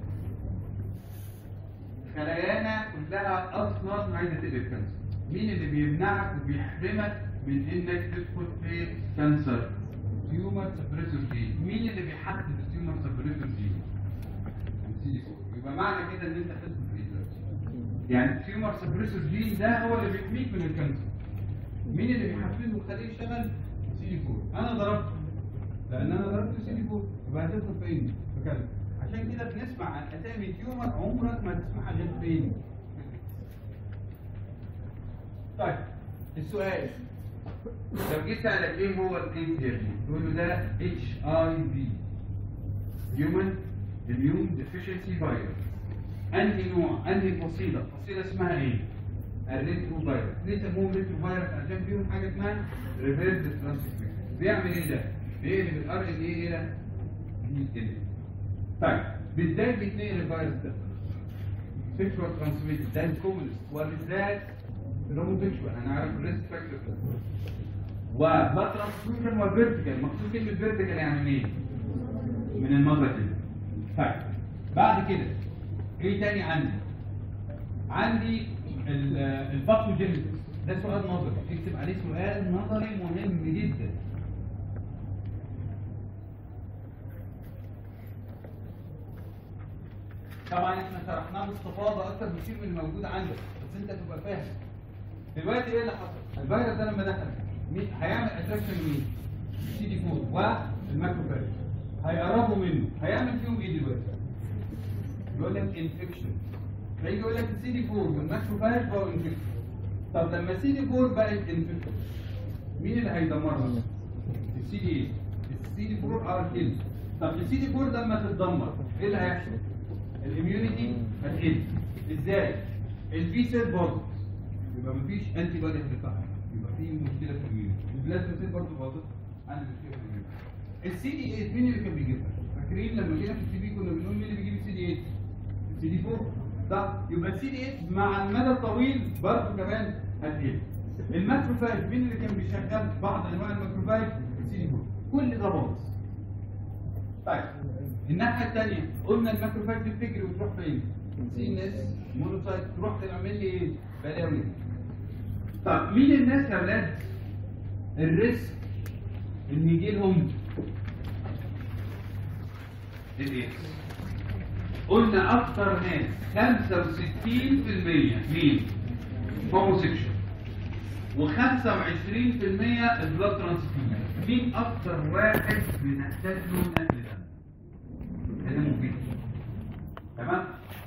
خلايانا كلها اصلا عايزه تقلب كانسر مين اللي بيمنعك وبيحرمك من انك تدخل في كانسر تيومر سبريسور دي مين اللي بيحدد التيومر سبريسور دي السي دي 4 يبقى معنى كده ان انت تدخل في ايه دلوقتي يعني التيومر سبريسور جين ده هو اللي بيحميك من الكانسر مين اللي بيحفزه ويخليه يشتغل سي دي 4 انا ضربته لان انا ضربت سي دي 4 يبقى هتدخل فين في كانسر عشان كده بنسمع عن اسامي تيومر عمرك ما تسمعها غير فين طيب السؤال لو جيت سألك ايه هو الايدز يا ابني تقول له ده اتش اي في هيومن اميون ديفيشنسي فيروس انهي نوع انهي فصيله فصيله اسمها ايه الريترو فيروس ليه سموه ريترو فيروس عشان فيهم حاجه اسمها ريفيرس ترانسكريبشن بيعمل ايه ده بيقلب الار ان ايه الى دي ان طيب بالذات بيتنقل الفيروس ده سيكشوال ترانسميشن ده الكومنست وبالذات الروموسيكشوال انا عارف الريسك فاكتور وبلاد ترانسفيوجن والفيرتيكال مقصود كلمه فيرتيكال يعني منين؟ من المضغ كده طيب بعد كده ايه تاني عندي؟ عندي الباثوجينيسيس ده سؤال نظري اكتب عليه سؤال نظري مهم جدا طبعا احنا شرحناه باستفاضه اكتر بكتير من الموجود عندك بس انت تبقى فاهم دلوقتي ايه اللي حصل؟ الفيروس ده لما دخل مين هيعمل اتراكشن مين؟ سي دي 4 والماكروفاج هيقربوا منه هيعمل فيهم ايه دلوقتي؟ يقول لك انفكشن فيجي يقول لك السي دي 4 والماكروفاج بقوا انفكشن طب لما السي دي 4 بقت انفكشن مين اللي هيدمرها؟ السي دي 8 السي دي 4 ار كيل طب السي دي 4 لما تتدمر ايه اللي هيحصل؟ الاميونيتي هتقل ازاي؟ البي سيل باظت يبقى مفيش انتي بودي هتطلع يبقى في مشكله في الاميونيتي البلازما سيل برضه باظت عندي مشكله في الاميونيتي السي دي 8 مين اللي كان بيجيبها؟ فاكرين لما جينا في السي بي كنا بنقول مين اللي بيجيب السي دي 8؟ سي دي 4 صح يبقى السي دي اس مع المدى الطويل برضه كمان هتقل الماكروفاج مين اللي كان بيشغل بعض انواع الماكروفاج السي دي 4 كل ده باظ طيب الناحيه الثانيه قلنا الماكروفاج دي بتجري وتروح فين؟ سي ان اس مونوسايت تروح تعمل لي ايه؟ بلاوي طب مين الناس يا ولاد الريسك ان يجي لهم الايه؟ قلنا اكتر ناس 65% مين؟ هوموسيكشوال و25% البلاد ترانسفيوجن مين اكتر واحد بنحتاج له نقل دم؟ ده ممكن تمام؟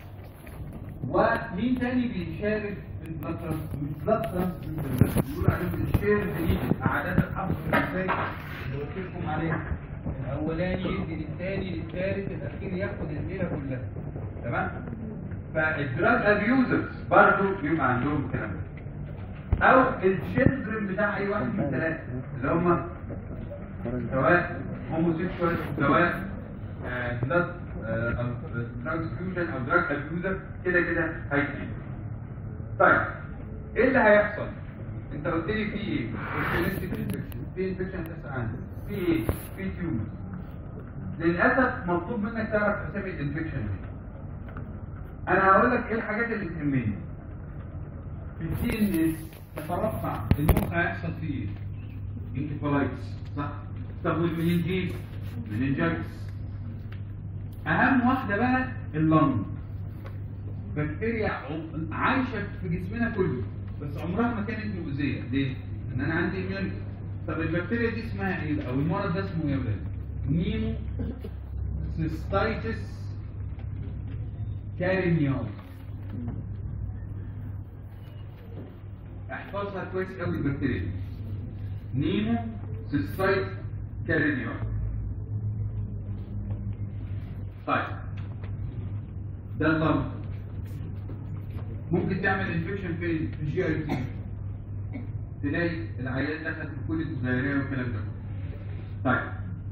ومين تاني بيشارك في البلاد ترانسفيوجن؟ البلاد ترانسفيوجن بيقولوا عليهم الشير بنيجي اعداد الحفظ ازاي؟ اللي قلت لكم عليها الاولاني يدي للثاني للثالث الاخير ياخد الليله كلها تمام؟ فالدراج ابيوزرز برضه بيبقى عندهم الكلام ده او الشيلدرن بتاع اي واحد من الثلاثه اللي هم سواء هوموسيكشوال سواء بلاد دراج فيوجن او دراج ابيوزر كده كده هيجي طيب ايه اللي هيحصل؟ انت قلت لي في ايه؟ اوبتيمستيك انفكشن في انفكشن هتحصل عندك في ايه؟ في تيومر للاسف مطلوب منك تعرف اسامي الانفكشن دي انا هقول لك ايه الحاجات اللي تهمني في السي ان اس تتوقع المخ هيحصل فيه ايه؟ انكفالايتس صح؟ طب والمننجيز؟ مننجايتس اهم واحده بقى اللنج بكتيريا عم- عايشه في جسمنا كله بس عمرها ما كانت مؤذيه ليه؟ ان انا عندي اميونيتي طب البكتيريا دي اسمها ايه او المرض ده اسمه ايه يا ولاد؟ نيمو سيستايتس كارينيال احفظها كويس قوي البكتيريا دي نيمو سيستايت كارينيال طيب ده اللمب ممكن تعمل انفكشن فين؟ في الجي اي تي تلاقي العيان دخل في كل الدايريه والكلام ده طيب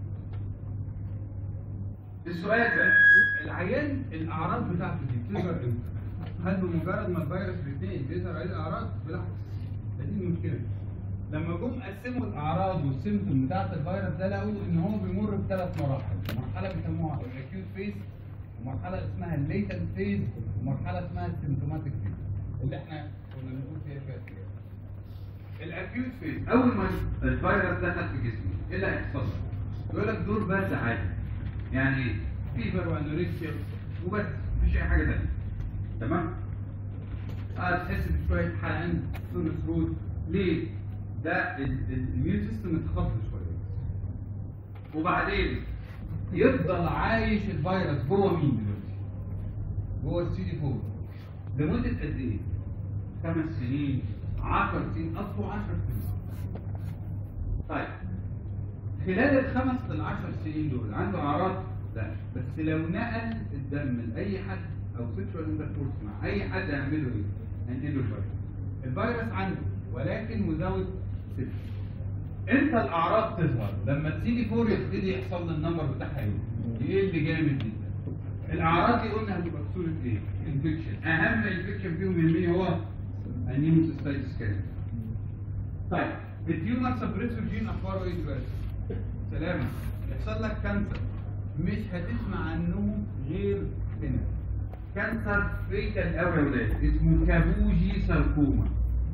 السؤال بقى العيان الاعراض بتاعته دي بتظهر امتى؟ هل بمجرد ما الفيروس بيتنقل بيظهر عليه الاعراض؟ بالعكس ده دي المشكله لما جم قسموا الاعراض والسيمتوم بتاعت الفيروس ده لقوا ان هو بيمر بثلاث مراحل مرحله بيسموها الاكيوت فيز ومرحله اسمها الليتنت فيز ومرحله اسمها السيمتوماتيك فيز اللي احنا كنا بنقول فيها شويه كده الاكيوت فيز اول ما الفيروس دخل في جسمي ايه اللي هيحصل له؟ يقول لك دور برد عادي يعني ايه؟ فيفر وانوركسيا وبس مفيش اي حاجه ثانيه تمام؟ اه تحس بشويه حرقان سون ثروت ليه؟ ده الاميون سيستم اتخطى شويه وبعدين يفضل عايش الفيروس جوه مين دلوقتي؟ جوه السي دي 4 لمده قد ايه؟ خمس سنين 10 سنين اصله 10 سنين طيب خلال الخمس للعشر سنين دول عنده اعراض لا بس لو نقل الدم لاي حد او سيكشوال انتركورس مع اي حد هيعمله ايه؟ هينقله الفيروس الفيروس عنده ولكن وزاوت سيكشن امتى الاعراض تظهر؟ لما السي دي 4 يبتدي يحصل له النمبر بتاعها ايه؟ يقل جامد جدا الاعراض دي قلنا هتبقى في صوره ايه؟ انفكشن اهم انفكشن فيهم يهمني هو النيموسيستايتس كده طيب التيومر سبريسور جين اخباره ايه دلوقتي؟ سلامة يحصل لك كانسر مش هتسمع عنه غير هنا كانسر فيتال قوي يا ولاد اسمه كابوجي ساركوما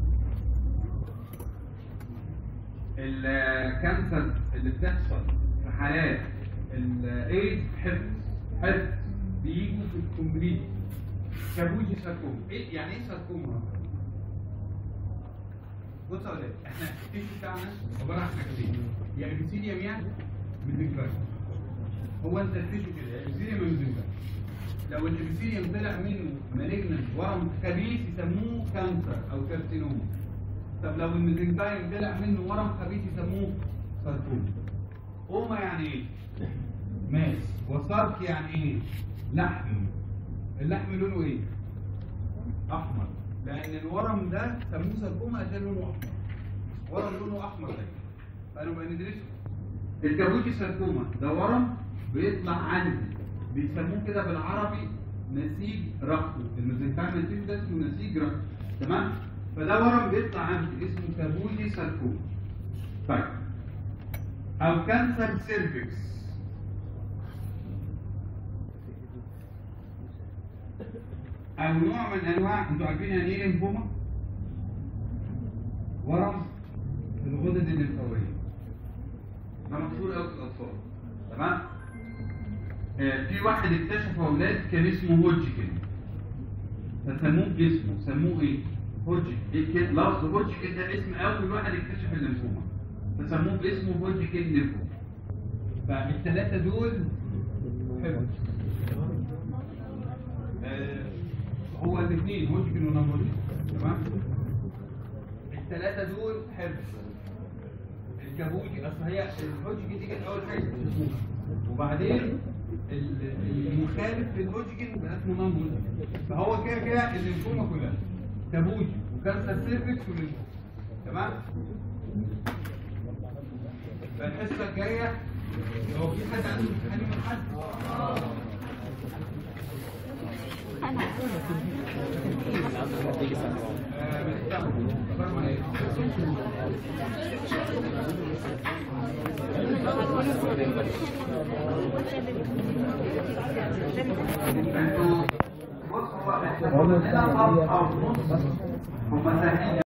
الكانسر اللي بتحصل في حالات الايدز حفظ حفظ بيجوا في الكومبليت كابوجي ساركوما ايه يعني ايه ساركوما؟ بص يا ولاد احنا التيشو بتاعنا عباره عن حاجتين يا ابيثيليوم يعني ميزنكايم هو انت التيشو كده يا ابيثيليوم يا ميزنكايم لو الابيثيليوم طلع منه مالجنت ورم خبيث يسموه كانسر او كارسينوما طب لو الميزنكايم طلع منه ورم خبيث يسموه ساركوما اوما يعني ايه؟ ماس وصرف يعني ايه؟ لحم اللحم لونه ايه؟ احمر لان الورم ده سموه ساركوما عشان لونه احمر ورم لونه احمر ده فقالوا بقى ندرسه الكابوتشي ساركوما ده ورم بيطلع عندي بيسموه كده بالعربي نسيج رقم المزيج بتاع النسيج ده اسمه نسيج رقم تمام فده ورم بيطلع عندي اسمه كابوجي ساركوما طيب او كانسر سيرفكس او نوع من انواع انتوا عارفين يعني ايه ليمفوما ورم في الغدد الليمفاويه ده مشهور قوي في الاطفال تمام آه، في واحد اكتشف اولاد كان اسمه هوجكن فسموه باسمه سموه ايه؟ هوجكن إيه كده؟ لفظ هوجكن ده اسم اول واحد اكتشف الليمفوما فسموه باسمه هوجكن ليمفوما فالثلاثه دول حلو آه، هو الاثنين هوجكن ونون هوجكن تمام الثلاثه دول حلو الكابوجي اصل هي الهوجكن دي كانت اول حاجه اكتشفوها وبعدين ال- المخالف للهوجكن بقى اسمه نون هوجكن فهو كده كده الليمفوما كلها كابوجي وكانسر سيرفكس وليمفوما تمام فالحصه الجايه لو في حد عنده امتحان من حد آه، بنستخدم. أخبار ما إيه؟ انتوا بصوا بقى احنا كلنا صفحه ونص هم سهلين